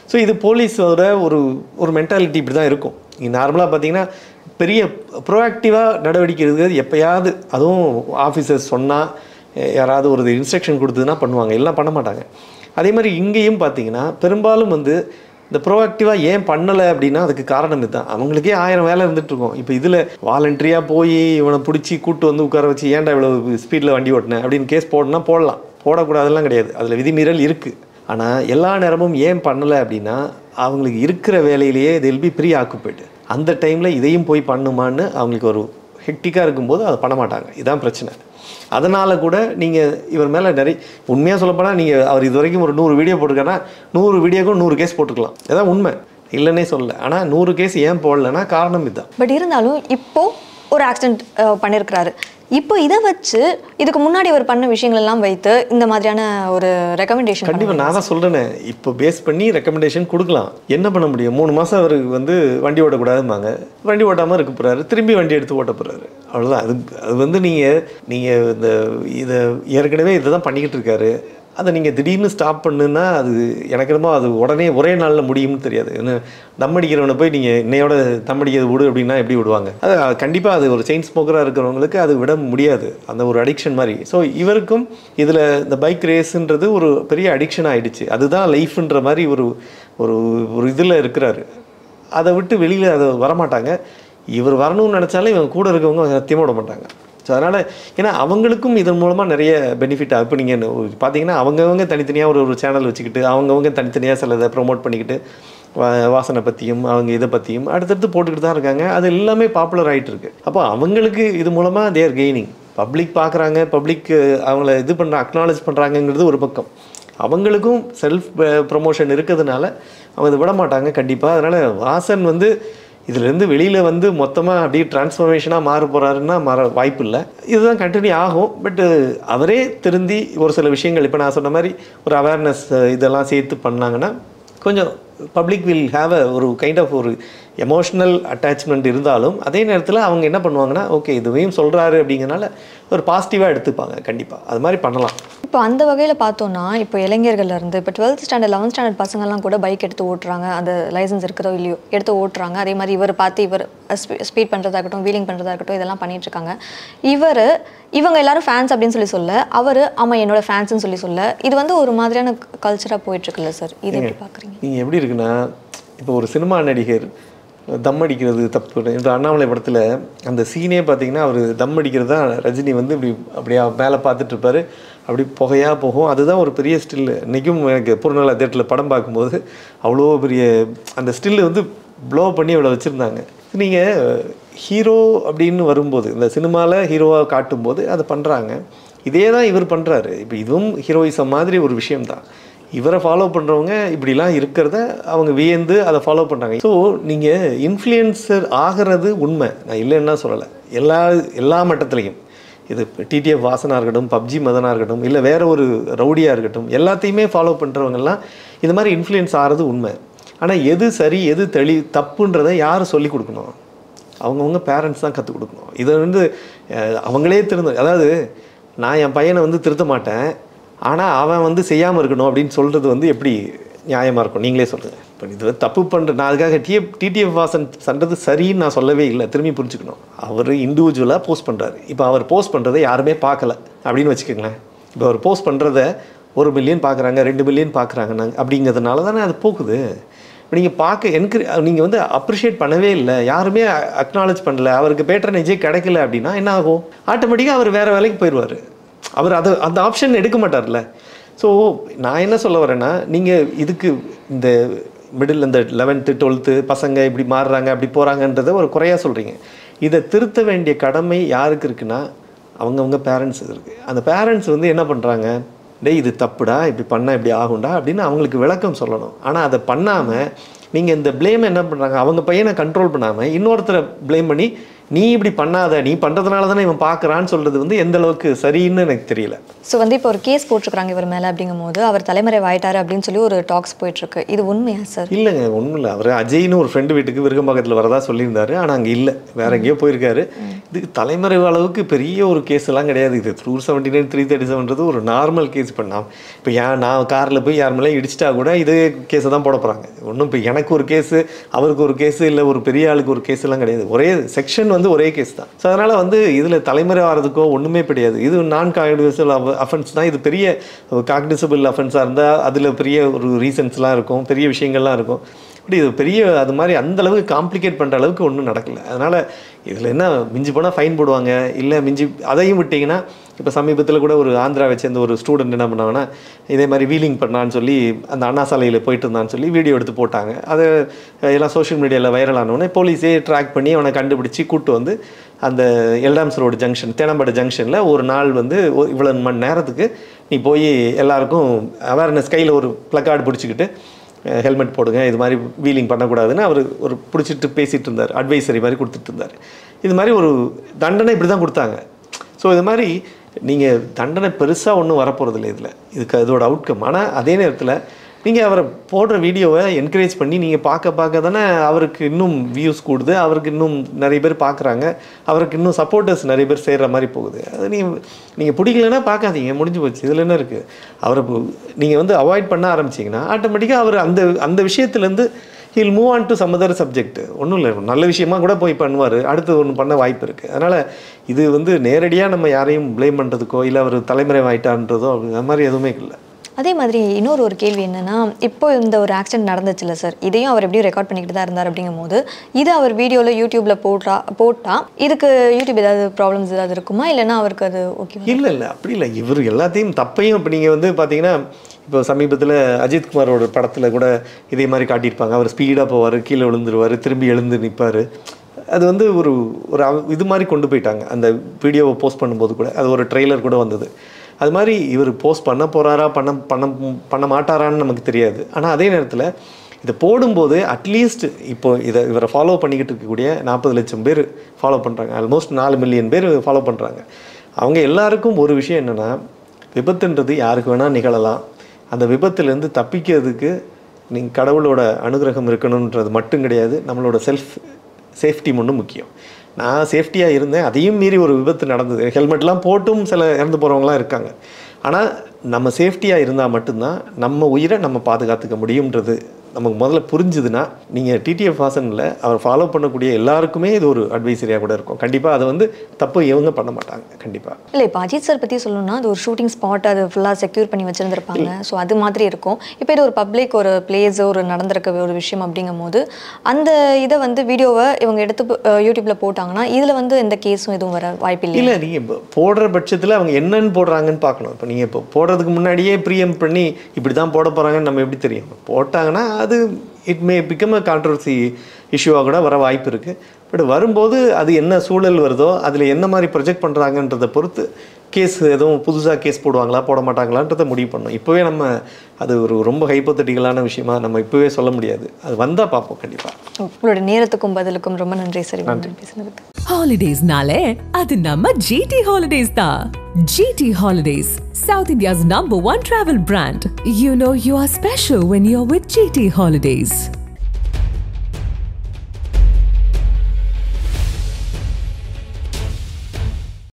ஸோ இது போலீஸோட ஒரு ஒரு மென்டாலிட்டி இப்படி தான் இருக்கும் நீங்கள் நார்மலாக பார்த்தீங்கன்னா பெரிய ப்ரோஆக்டிவாக நடவடிக்கை எடுக்கிறது எப்பயாவது அதுவும் ஆஃபீஸர்ஸ் சொன்னால் யாராவது ஒரு இன்ஸ்ட்ரக்ஷன் கொடுத்ததுன்னா பண்ணுவாங்க எல்லாம் பண்ண மாட்டாங்க அதே மாதிரி இங்கேயும் பார்த்தீங்கன்னா பெரும்பாலும் வந்து இந்த ப்ரோஆக்டிவாக ஏன் பண்ணலை அப்படின்னா அதுக்கு காரணம் இதுதான் அவங்களுக்கே ஆயிரம் வேலை இருந்துட்டு இருக்கும் இப்போ இதில் வாலண்டரியாக போய் இவனை பிடிச்சி கூட்டு வந்து உட்கார வச்சு ஏன்டா இவ்வளோ ஸ்பீடில் வண்டி ஓட்டினேன் அப்படின்னு கேஸ் போடணும்னா போடலாம் போடக்கூடாதெல்லாம் கிடையாது அதில் விதிமீறல் இருக்குது ஆனால் எல்லா நேரமும் ஏன் பண்ணலை அப்படின்னா அவங்களுக்கு இருக்கிற வேலையிலேயே தில் பி ப்ரீ ஆக்குப்பேட் அந்த டைமில் இதையும் போய் பண்ணுமான்னு அவங்களுக்கு ஒரு ஹெக்டிக்காக இருக்கும்போது அதை பண்ண மாட்டாங்க இதான் பிரச்சனை அதனால் கூட நீங்கள் இவர் மேலே நிறைய உண்மையாக சொல்லப்போனால் நீங்கள் அவர் இது வரைக்கும் ஒரு நூறு வீடியோ போட்டிருக்காருன்னா நூறு வீடியோக்கும் நூறு கேஸ் போட்டுக்கலாம் இதான் உண்மை இல்லைன்னே சொல்லல ஆனால் நூறு கேஸ் ஏன் போடலைன்னா காரணம் இதுதான் பட் இருந்தாலும் இப்போ ஒரு ஆக்சிடென்ட் பண்ணியிருக்கிறாரு இப்போ இதை வச்சு இதுக்கு முன்னாடி அவர் பண்ண விஷயங்கள் எல்லாம் வைத்து இந்த மாதிரியான ஒரு ரெக்கமெண்டேஷன் கண்டிப்பாக நான் தான் சொல்கிறேனே இப்போ பேஸ் பண்ணி ரெக்கமெண்டேஷன் கொடுக்கலாம் என்ன பண்ண முடியும் மூணு மாதம் அவருக்கு வந்து வண்டி ஓட்டக்கூடாதும்பாங்க வண்டி ஓட்டாமல் இருக்க போகிறாரு திரும்பி வண்டி எடுத்து ஓட்ட போகிறாரு அவ்வளோதான் அது அது வந்து நீங்கள் நீங்கள் இந்த இதை ஏற்கனவே இதை தான் பண்ணிக்கிட்டு இருக்காரு அதை நீங்கள் திடீர்னு ஸ்டாப் பண்ணுன்னா அது எனக்கு என்னமோ அது உடனே ஒரே நாளில் முடியும்னு தெரியாது என்ன தம் அடிக்கிறவனை போய் நீங்கள் இன்னையோட தம் அடிக்கிறது விடு அப்படின்னா எப்படி விடுவாங்க அது கண்டிப்பாக அது ஒரு செயின் ஸ்மோக்கராக இருக்கிறவங்களுக்கு அது விட முடியாது அந்த ஒரு அடிக்ஷன் மாதிரி ஸோ இவருக்கும் இதில் இந்த பைக் ரேஸுன்றது ஒரு பெரிய அடிக்ஷன் ஆயிடுச்சு அதுதான் லைஃப்ன்ற மாதிரி ஒரு ஒரு ஒரு இதில் இருக்கிறாரு அதை விட்டு வெளியில் அதை வரமாட்டாங்க இவர் வரணும்னு நினச்சாலும் இவங்க கூட இருக்கவங்க சத்தியமாக விட மாட்டாங்க ஸோ அதனால் ஏன்னா அவங்களுக்கும் இதன் மூலமாக நிறைய பெனிஃபிட் ஆகும் இப்போ நீங்கள் பார்த்தீங்கன்னா அவங்கவங்க தனித்தனியாக ஒரு ஒரு சேனல் வச்சுக்கிட்டு அவங்கவங்க தனித்தனியாக சிலதை ப்ரோமோட் பண்ணிக்கிட்டு வா- வாசனை பற்றியும் அவங்க இதை பற்றியும் அடுத்தடுத்து போட்டுக்கிட்டு தான் இருக்காங்க அது எல்லாமே பாப்புலர் ஆகிட்டு இருக்கு அப்போ அவங்களுக்கு இது மூலமாக தேர் கெய்னிங் பப்ளிக் பார்க்குறாங்க பப்ளிக் அவங்கள இது பண்ணுற அக்னாலேஜ் பண்ணுறாங்கங்கிறது ஒரு பக்கம் அவங்களுக்கும் செல்ஃப் ப்ரொமோஷன் இருக்கிறதுனால அவங்க இதை விட மாட்டாங்க கண்டிப்பாக அதனால் வாசன் வந்து இதுலேருந்து வெளியில் வந்து மொத்தமாக அப்படியே டிரான்ஸ்ஃபர்மேஷனாக மாற போகிறாருன்னா மாற வாய்ப்பு இல்லை இதுதான் கண்டினியூ ஆகும் பட்டு அவரே திருந்தி ஒரு சில விஷயங்கள் இப்போ நான் சொன்ன மாதிரி ஒரு அவேர்னஸ் இதெல்லாம் சேர்த்து பண்ணாங்கன்னா கொஞ்சம் பப்ளிக் வில் ஹேவ் அ ஒரு கைண்ட் ஆஃப் ஒரு எமோஷ்னல் அட்டாச்மெண்ட் இருந்தாலும் அதே நேரத்தில் அவங்க என்ன பண்ணுவாங்கன்னா ஓகே இதுவையும் சொல்கிறாரு அப்படிங்கிறனால ஒரு பாசிட்டிவாக எடுத்துப்பாங்க கண்டிப்பாக அது மாதிரி பண்ணலாம் இப்போ அந்த வகையில் பார்த்தோம்னா இப்போ இளைஞர்கள்ல இருந்து இப்போ டுவெல்த் ஸ்டாண்டர்ட் லெவன்த் ஸ்டாண்டர்ட் பசங்கள்லாம் கூட பைக் எடுத்து ஓட்டுறாங்க அந்த லைசன்ஸ் இருக்கிறதோ இல்லையோ எடுத்து ஓட்டுறாங்க அதே மாதிரி இவர் பார்த்து இவர் ஸ்பீட் பண்ணுறதா இருக்கட்டும் வீலிங் பண்ணுறதா இருக்கட்டும் இதெல்லாம் பண்ணிட்டு இருக்காங்க இவர் இவங்க எல்லாரும் ஃபேன்ஸ் அப்படின்னு சொல்லி சொல்ல அவர் ஆமாம் என்னோட ஃபேன்ஸ்னு சொல்லி சொல்ல இது வந்து ஒரு மாதிரியான கல்ச்சராக போயிட்டு இருக்குல்ல சார் இது எப்படி பார்க்குறீங்க நீங்கள் எப்படி இருக்குன்னா இப்போ ஒரு சினிமா நடிகர் தம் அடிக்கிறது தப்பு இந்த அண்ணாமலை படத்தில் அந்த சீனே பார்த்தீங்கன்னா அவர் தம் அடிக்கிறது தான் ரஜினி வந்து இப்படி அப்படியே மேலே பார்த்துட்டு இருப்பாரு அப்படி புகையாக போகும் அதுதான் ஒரு பெரிய ஸ்டில் இன்றைக்கும் எனக்கு பூர்ணலா தேட்டரில் படம் பார்க்கும்போது அவ்வளோ பெரிய அந்த ஸ்டில்லு வந்து ப்ளோ பண்ணி அவ்வளோ வச்சுருந்தாங்க நீங்கள் ஹீரோ அப்படின்னு வரும்போது இந்த சினிமாவில் ஹீரோவாக காட்டும்போது அதை பண்ணுறாங்க இதே தான் இவர் பண்ணுறாரு இப்போ இதுவும் ஹீரோயிசம் மாதிரி ஒரு விஷயம்தான் இவரை ஃபாலோ பண்ணுறவங்க இப்படிலாம் இருக்கிறத அவங்க வியந்து அதை ஃபாலோ பண்ணுறாங்க ஸோ நீங்கள் இன்ஃப்ளூயன்சர் ஆகிறது உண்மை நான் இல்லைன்னா சொல்லலை எல்லா எல்லா மட்டத்துலேயும் இது டிடிஎஃப் வாசனாக இருக்கட்டும் பப்ஜி மதனாக இருக்கட்டும் இல்லை வேற ஒரு ரவுடியாக இருக்கட்டும் எல்லாத்தையுமே ஃபாலோ பண்ணுறவங்கெல்லாம் இந்த மாதிரி இன்ஃப்ளூயன்ஸ் ஆகிறது உண்மை ஆனால் எது சரி எது தெளி தப்புன்றதை யார் சொல்லி கொடுக்கணும் அவங்கவுங்க பேரண்ட்ஸ் தான் கற்றுக் கொடுக்கணும் இதை வந்து அஹ், அவங்களே திருந்த அதாவது நான் என் பையனை வந்து திருத்த மாட்டேன் ஆனால் அவன் வந்து செய்யாமல் இருக்கணும் அப்படின்னு சொல்கிறது வந்து எப்படி நியாயமாக இருக்கும் நீங்களே சொல்லுங்கள் இப்போ இது வந்து தப்பு பண்ணுற நான் அதுக்காக டிஎஃப் டிடிஎஃப் வாசன் பண்ணுறது சரின்னு நான் சொல்லவே இல்லை திரும்பி புரிஞ்சுக்கணும் அவர் இண்டிவிஜுவலாக போஸ்ட் பண்ணுறாரு இப்போ அவர் போஸ்ட் பண்ணுறதை யாருமே பார்க்கல அப்படின்னு வச்சுக்கோங்களேன் இப்போ அவர் போஸ்ட் பண்ணுறத ஒரு மில்லியன் பார்க்குறாங்க ரெண்டு மில்லியன் பார்க்குறாங்க அப்படிங்கிறதுனால தானே அது போகுது நீங்கள் பார்க்க என்கரே நீங்கள் வந்து அப்ரிஷியேட் பண்ணவே இல்லை யாருமே அக்னாலேஜ் பண்ணல அவருக்கு பேட்டர்னேஜே கிடைக்கல அப்படின்னா என்ன ஆகும் ஆட்டோமேட்டிக்காக அவர் வேறு வேலைக்கு போயிடுவார் அவர் அதை அந்த ஆப்ஷன் எடுக்க மாட்டார்ல ஸோ நான் என்ன சொல்ல வரேன்னா நீங்கள் இதுக்கு இந்த மிடில் இந்த லெவன்த்து டுவெல்த்து பசங்க இப்படி மாறுறாங்க அப்படி போகிறாங்கன்றதை ஒரு குறையாக சொல்கிறீங்க இதை திருத்த வேண்டிய கடமை யாருக்கு இருக்குன்னா அவங்கவுங்க பேரண்ட்ஸ் இருக்குது அந்த பேரண்ட்ஸ் வந்து என்ன பண்ணுறாங்க டேய் இது தப்புடா இப்படி பண்ணால் இப்படி ஆகும்டா அப்படின்னு அவங்களுக்கு விளக்கம் சொல்லணும் ஆனால் அதை பண்ணாமல் நீங்கள் இந்த ப்ளேம் என்ன பண்ணுறாங்க அவங்க பையனை கண்ட்ரோல் பண்ணாமல் இன்னொருத்தரை ப்ளேம் பண்ணி நீ இப்படி பண்ணாத நீ பண்ணுறதுனால தானே இவன் பார்க்குறான்னு சொல்கிறது வந்து எந்த அளவுக்கு சரின்னு எனக்கு தெரியல ஸோ வந்து இப்போ ஒரு கேஸ் போட்டிருக்காங்க இவர் மேலே அப்படிங்கும் போது அவர் தலைமறை ஆயிட்டாரு அப்படின்னு சொல்லி ஒரு டாக்ஸ் போயிட்டுருக்கு இது உண்மையா சார் இல்லைங்க ஒன்றும் இல்லை அவர் அஜய்னு ஒரு ஃப்ரெண்டு வீட்டுக்கு விருகம்பாக்கத்தில் வரதா சொல்லியிருந்தாரு ஆனால் அங்கே இல்லை வேற எங்கேயோ போயிருக்காரு இதுக்கு தலைமறைவு அளவுக்கு பெரிய ஒரு கேஸ் எல்லாம் கிடையாது இது two seventy nine three thirty செவன்றது ஒரு நார்மல் கேஸ் பண்ணலாம் இப்போ ஏன் நான் காரில் போய் யார் மேலே இடிச்சிட்டா கூட இதே கேஸை தான் போட போகிறாங்க ஒன்றும் இப்போ எனக்கு ஒரு கேஸு அவருக்கு ஒரு கேஸு இல்லை ஒரு பெரிய ஆளுக்கு ஒரு கேஸ் எல்லாம் கிடையாது ஒரே செக்ஷன் வந்து ஒரே கேஸ் தான் ஸோ அதனால் வந்து இதில் தலைமறை ஆகிறதுக்கோ ஒன்றுமே கிடையாது இது நான் காக்னிசபிள் அஃபென்ஸ் தான் இது பெரிய காக்னிசபிள் அஃபென்ஸாக இருந்தால் அதில் பெரிய ஒரு ரீசன்ஸ்லாம் இருக்கும் பெரிய விஷயங்கள்லாம் இருக்கும் இப்படி இது பெரிய அது மாதிரி அந்த அளவுக்கு காம்ப்ளிகேட் பண்ணுற அளவுக்கு ஒன்றும் நடக்கல அதனால் இதில் என்ன மிஞ்சி போனால் ஃபைன் போடுவாங்க இல்லை மிஞ்சி அதையும் விட்டிங்கன்னா இப்போ சமீபத்தில் கூட ஒரு ஆந்திராவை சேர்ந்த ஒரு ஸ்டூடெண்ட் என்ன பண்ணாங்கன்னா இதே மாதிரி வீலிங் பண்ணான்னு சொல்லி அந்த அண்ணா சாலையில் போயிட்டு இருந்தான்னு சொல்லி வீடியோ எடுத்து போட்டாங்க அதை எல்லாம் சோஷியல் மீடியாவில் வைரல் ஆனவுடனே போலீஸே ட்ராக் பண்ணி அவனை கண்டுபிடிச்சி கூட்டு வந்து அந்த எல்டாம்ஸ் ரோடு ஜங்ஷன் தேனம்பாடு ஜங்ஷனில் ஒரு நாள் வந்து ஒரு இவ்வளோ மணி நேரத்துக்கு நீ போய் எல்லாருக்கும் அவேர்னஸ் கையில் ஒரு ப்ளக்கார்டு பிடிச்சிக்கிட்டு ஹெல்மெட் போடுங்க இது மாதிரி வீலிங் பண்ணக்கூடாதுன்னு அவர் ஒரு பிடிச்சிட்டு பேசிகிட்டு இருந்தார் அட்வைசரி மாதிரி கொடுத்துட்டு இருந்தார் இது மாதிரி ஒரு தண்டனை இப்படி தான் கொடுத்தாங்க ஸோ இது மாதிரி நீங்கள் தண்டனை பெருசாக ஒன்றும் வரப்போகிறதில்ல இதில் இதுக்கு இதோட அவுட்கம் ஆனால் அதே நேரத்தில் நீங்கள் அவரை போடுற வீடியோவை என்கரேஜ் பண்ணி நீங்கள் பார்க்க பார்க்க தானே அவருக்கு இன்னும் வியூஸ் கூடுது அவருக்கு இன்னும் நிறைய பேர் பார்க்குறாங்க அவருக்கு இன்னும் சப்போர்ட்டர்ஸ் நிறைய பேர் சேர்கிற மாதிரி போகுது அது நீங்கள் நீங்கள் பிடிக்கலன்னா பார்க்காதீங்க முடிஞ்சு போச்சு இதில் என்ன இருக்குது அவரை நீங்கள் வந்து அவாய்ட் பண்ண ஆரம்பிச்சிங்கன்னா ஆட்டோமேட்டிக்காக அவர் அந்த அந்த விஷயத்துலேருந்து he'll move on to some other subject ஒன்றும் இல்லை நல்ல விஷயமா கூட போய் பண்ணுவார் அடுத்து ஒன்று பண்ண வாய்ப்பு இருக்குது அதனால் இது வந்து நேரடியாக நம்ம யாரையும் ப்ளேம் பண்ணுறதுக்கோ இல்லை அவர் தலைமுறை ஆயிட்டான்றதோ அந்த மாதிரி எதுவுமே இல்லை அதே மாதிரி இன்னொரு ஒரு கேள்வி என்னன்னா இப்போ இந்த ஒரு ஆக்சிடென்ட் நடந்துச்சுல்ல சார் இதையும் அவர் எப்படியும் ரெக்கார்ட் பண்ணிக்கிட்டு தான் இருந்தார் அப்படிங்கும் போது இது அவர் வீடியோவில் யூடியூப்ல போட்டா போட்டா இதுக்கு யூடியூப் ஏதாவது ப்ராப்ளம்ஸ் ஏதாவது இருக்குமா இல்லைன்னா அவருக்கு அது ஓகே இல்லை இல்லை அப்படி இல்லை இவர் எல்லாத்தையும் தப்பையும் இப்போ நீங்கள் வந்து பார்த்தீங்கன்னா இப்போ சமீபத்தில் அஜித் குமாரோட படத்தில் கூட இதே மாதிரி காட்டியிருப்பாங்க அவர் ஸ்பீடாக போவார் கீழே விழுந்துருவார் திரும்பி எழுந்து நிற்பார் அது வந்து ஒரு ஒரு அவ- இது மாதிரி கொண்டு போயிட்டாங்க அந்த வீடியோவை போஸ்ட் பண்ணும்போது கூட அது ஒரு ட்ரெய்லர் கூட வந்தது அது மாதிரி இவர் போஸ்ட் பண்ண போகிறாரா பண்ண பண்ண பண்ண மாட்டாரான்னு நமக்கு தெரியாது ஆனால் அதே நேரத்தில் இதை போடும்போது அட்லீஸ்ட் இப்போ இதை இவரை ஃபாலோ பண்ணிக்கிட்டு இருக்கக்கூடிய நாற்பது லட்சம் பேர் ஃபாலோ பண்ணுறாங்க ஆல்மோஸ்ட் நாலு மில்லியன் பேர் ஃபாலோ பண்ணுறாங்க அவங்க எல்லாருக்கும் ஒரு விஷயம் என்னென்னா விபத்துன்றது யாருக்கு வேணால் நிகழலாம் அந்த விபத்துலேருந்து தப்பிக்கிறதுக்கு நீங்கள் கடவுளோட அனுகிரகம் இருக்கணுன்றது மட்டும் கிடையாது நம்மளோட செல்ஃப் சேஃப்டி ஒன்றும் முக்கியம் நான் சேஃப்டியாக இருந்தேன் அதையும் மீறி ஒரு விபத்து நடந்தது ஹெல்மெட்லாம் போட்டும் சில இறந்து போகிறவங்களாம் இருக்காங்க ஆனால் நம்ம சேஃப்டியாக இருந்தால் மட்டும்தான் நம்ம உயிரை நம்ம பாதுகாத்துக்க முடியுன்றது நமக்கு முதல்ல புரிஞ்சுதுன்னா நீங்கள் டிடிஎஃப் வாசனில் அவர் ஃபாலோ பண்ணக்கூடிய எல்லாருக்குமே இது ஒரு அட்வைசரியாக கூட இருக்கும் கண்டிப்பாக அதை வந்து தப்பு இவங்க பண்ண மாட்டாங்க கண்டிப்பாக இல்லை இப்போ அஜித் சார் பற்றி சொல்லணும்னா அது ஒரு ஷூட்டிங் ஸ்பாட் அது ஃபுல்லாக செக்யூர் பண்ணி வச்சுருந்துருப்பாங்க ஸோ அது மாதிரி இருக்கும் இப்போ இது ஒரு பப்ளிக் ஒரு பிளேஸ் ஒரு நடந்திருக்க ஒரு விஷயம் அப்படிங்கும் போது அந்த இதை வந்து வீடியோவை இவங்க எடுத்து அஹ், யூடியூப்ல போட்டாங்கன்னா இதில் வந்து எந்த கேஸும் எதுவும் வர வாய்ப்பு இல்லை இல்லை நீங்கள் இப்போ போடுற பட்சத்தில் அவங்க என்னன்னு போடுறாங்கன்னு பார்க்கணும் இப்போ நீங்கள் இப்போ போடுறதுக்கு முன்னாடியே ப்ரீஎம் பண்ணி இப்படி தான் போட போகிறாங்கன்னு நம்ம எப்படி தெரியும் போட்டாங்கன்னா அது it may become a controversy இஷ்யூவாக கூட வர வாய்ப்பு இருக்குது பட் வரும்போது அது என்ன சூழல் வருதோ அதில் என்ன மாதிரி ப்ரொஜெக்ட் பண்ணுறாங்கன்றதை பொறுத்து கேஸ் எதுவும் புதுசாக கேஸ் போடுவாங்களா போட மாட்டாங்களான்றதை முடிவு பண்ணணும் இப்போவே நம்ம அது ஒரு ரொம்ப ஹைப்போத்தட்டிக்கலான விஷயமா நம்ம இப்போவே சொல்ல முடியாது அது வந்தால் பார்ப்போம் கண்டிப்பாக உங்களோட நேரத்துக்கும் பதிலுக்கும் ரொம்ப நன்றி சார் இவ்வளவு நேரம் பேசினதுக்கு ஹாலிடேஸ்னாலே அது நம்ம ஜிடி ஹாலிடேஸ் தான் GT holidays south India's number one travel brand you know you are special when you are with GT holidays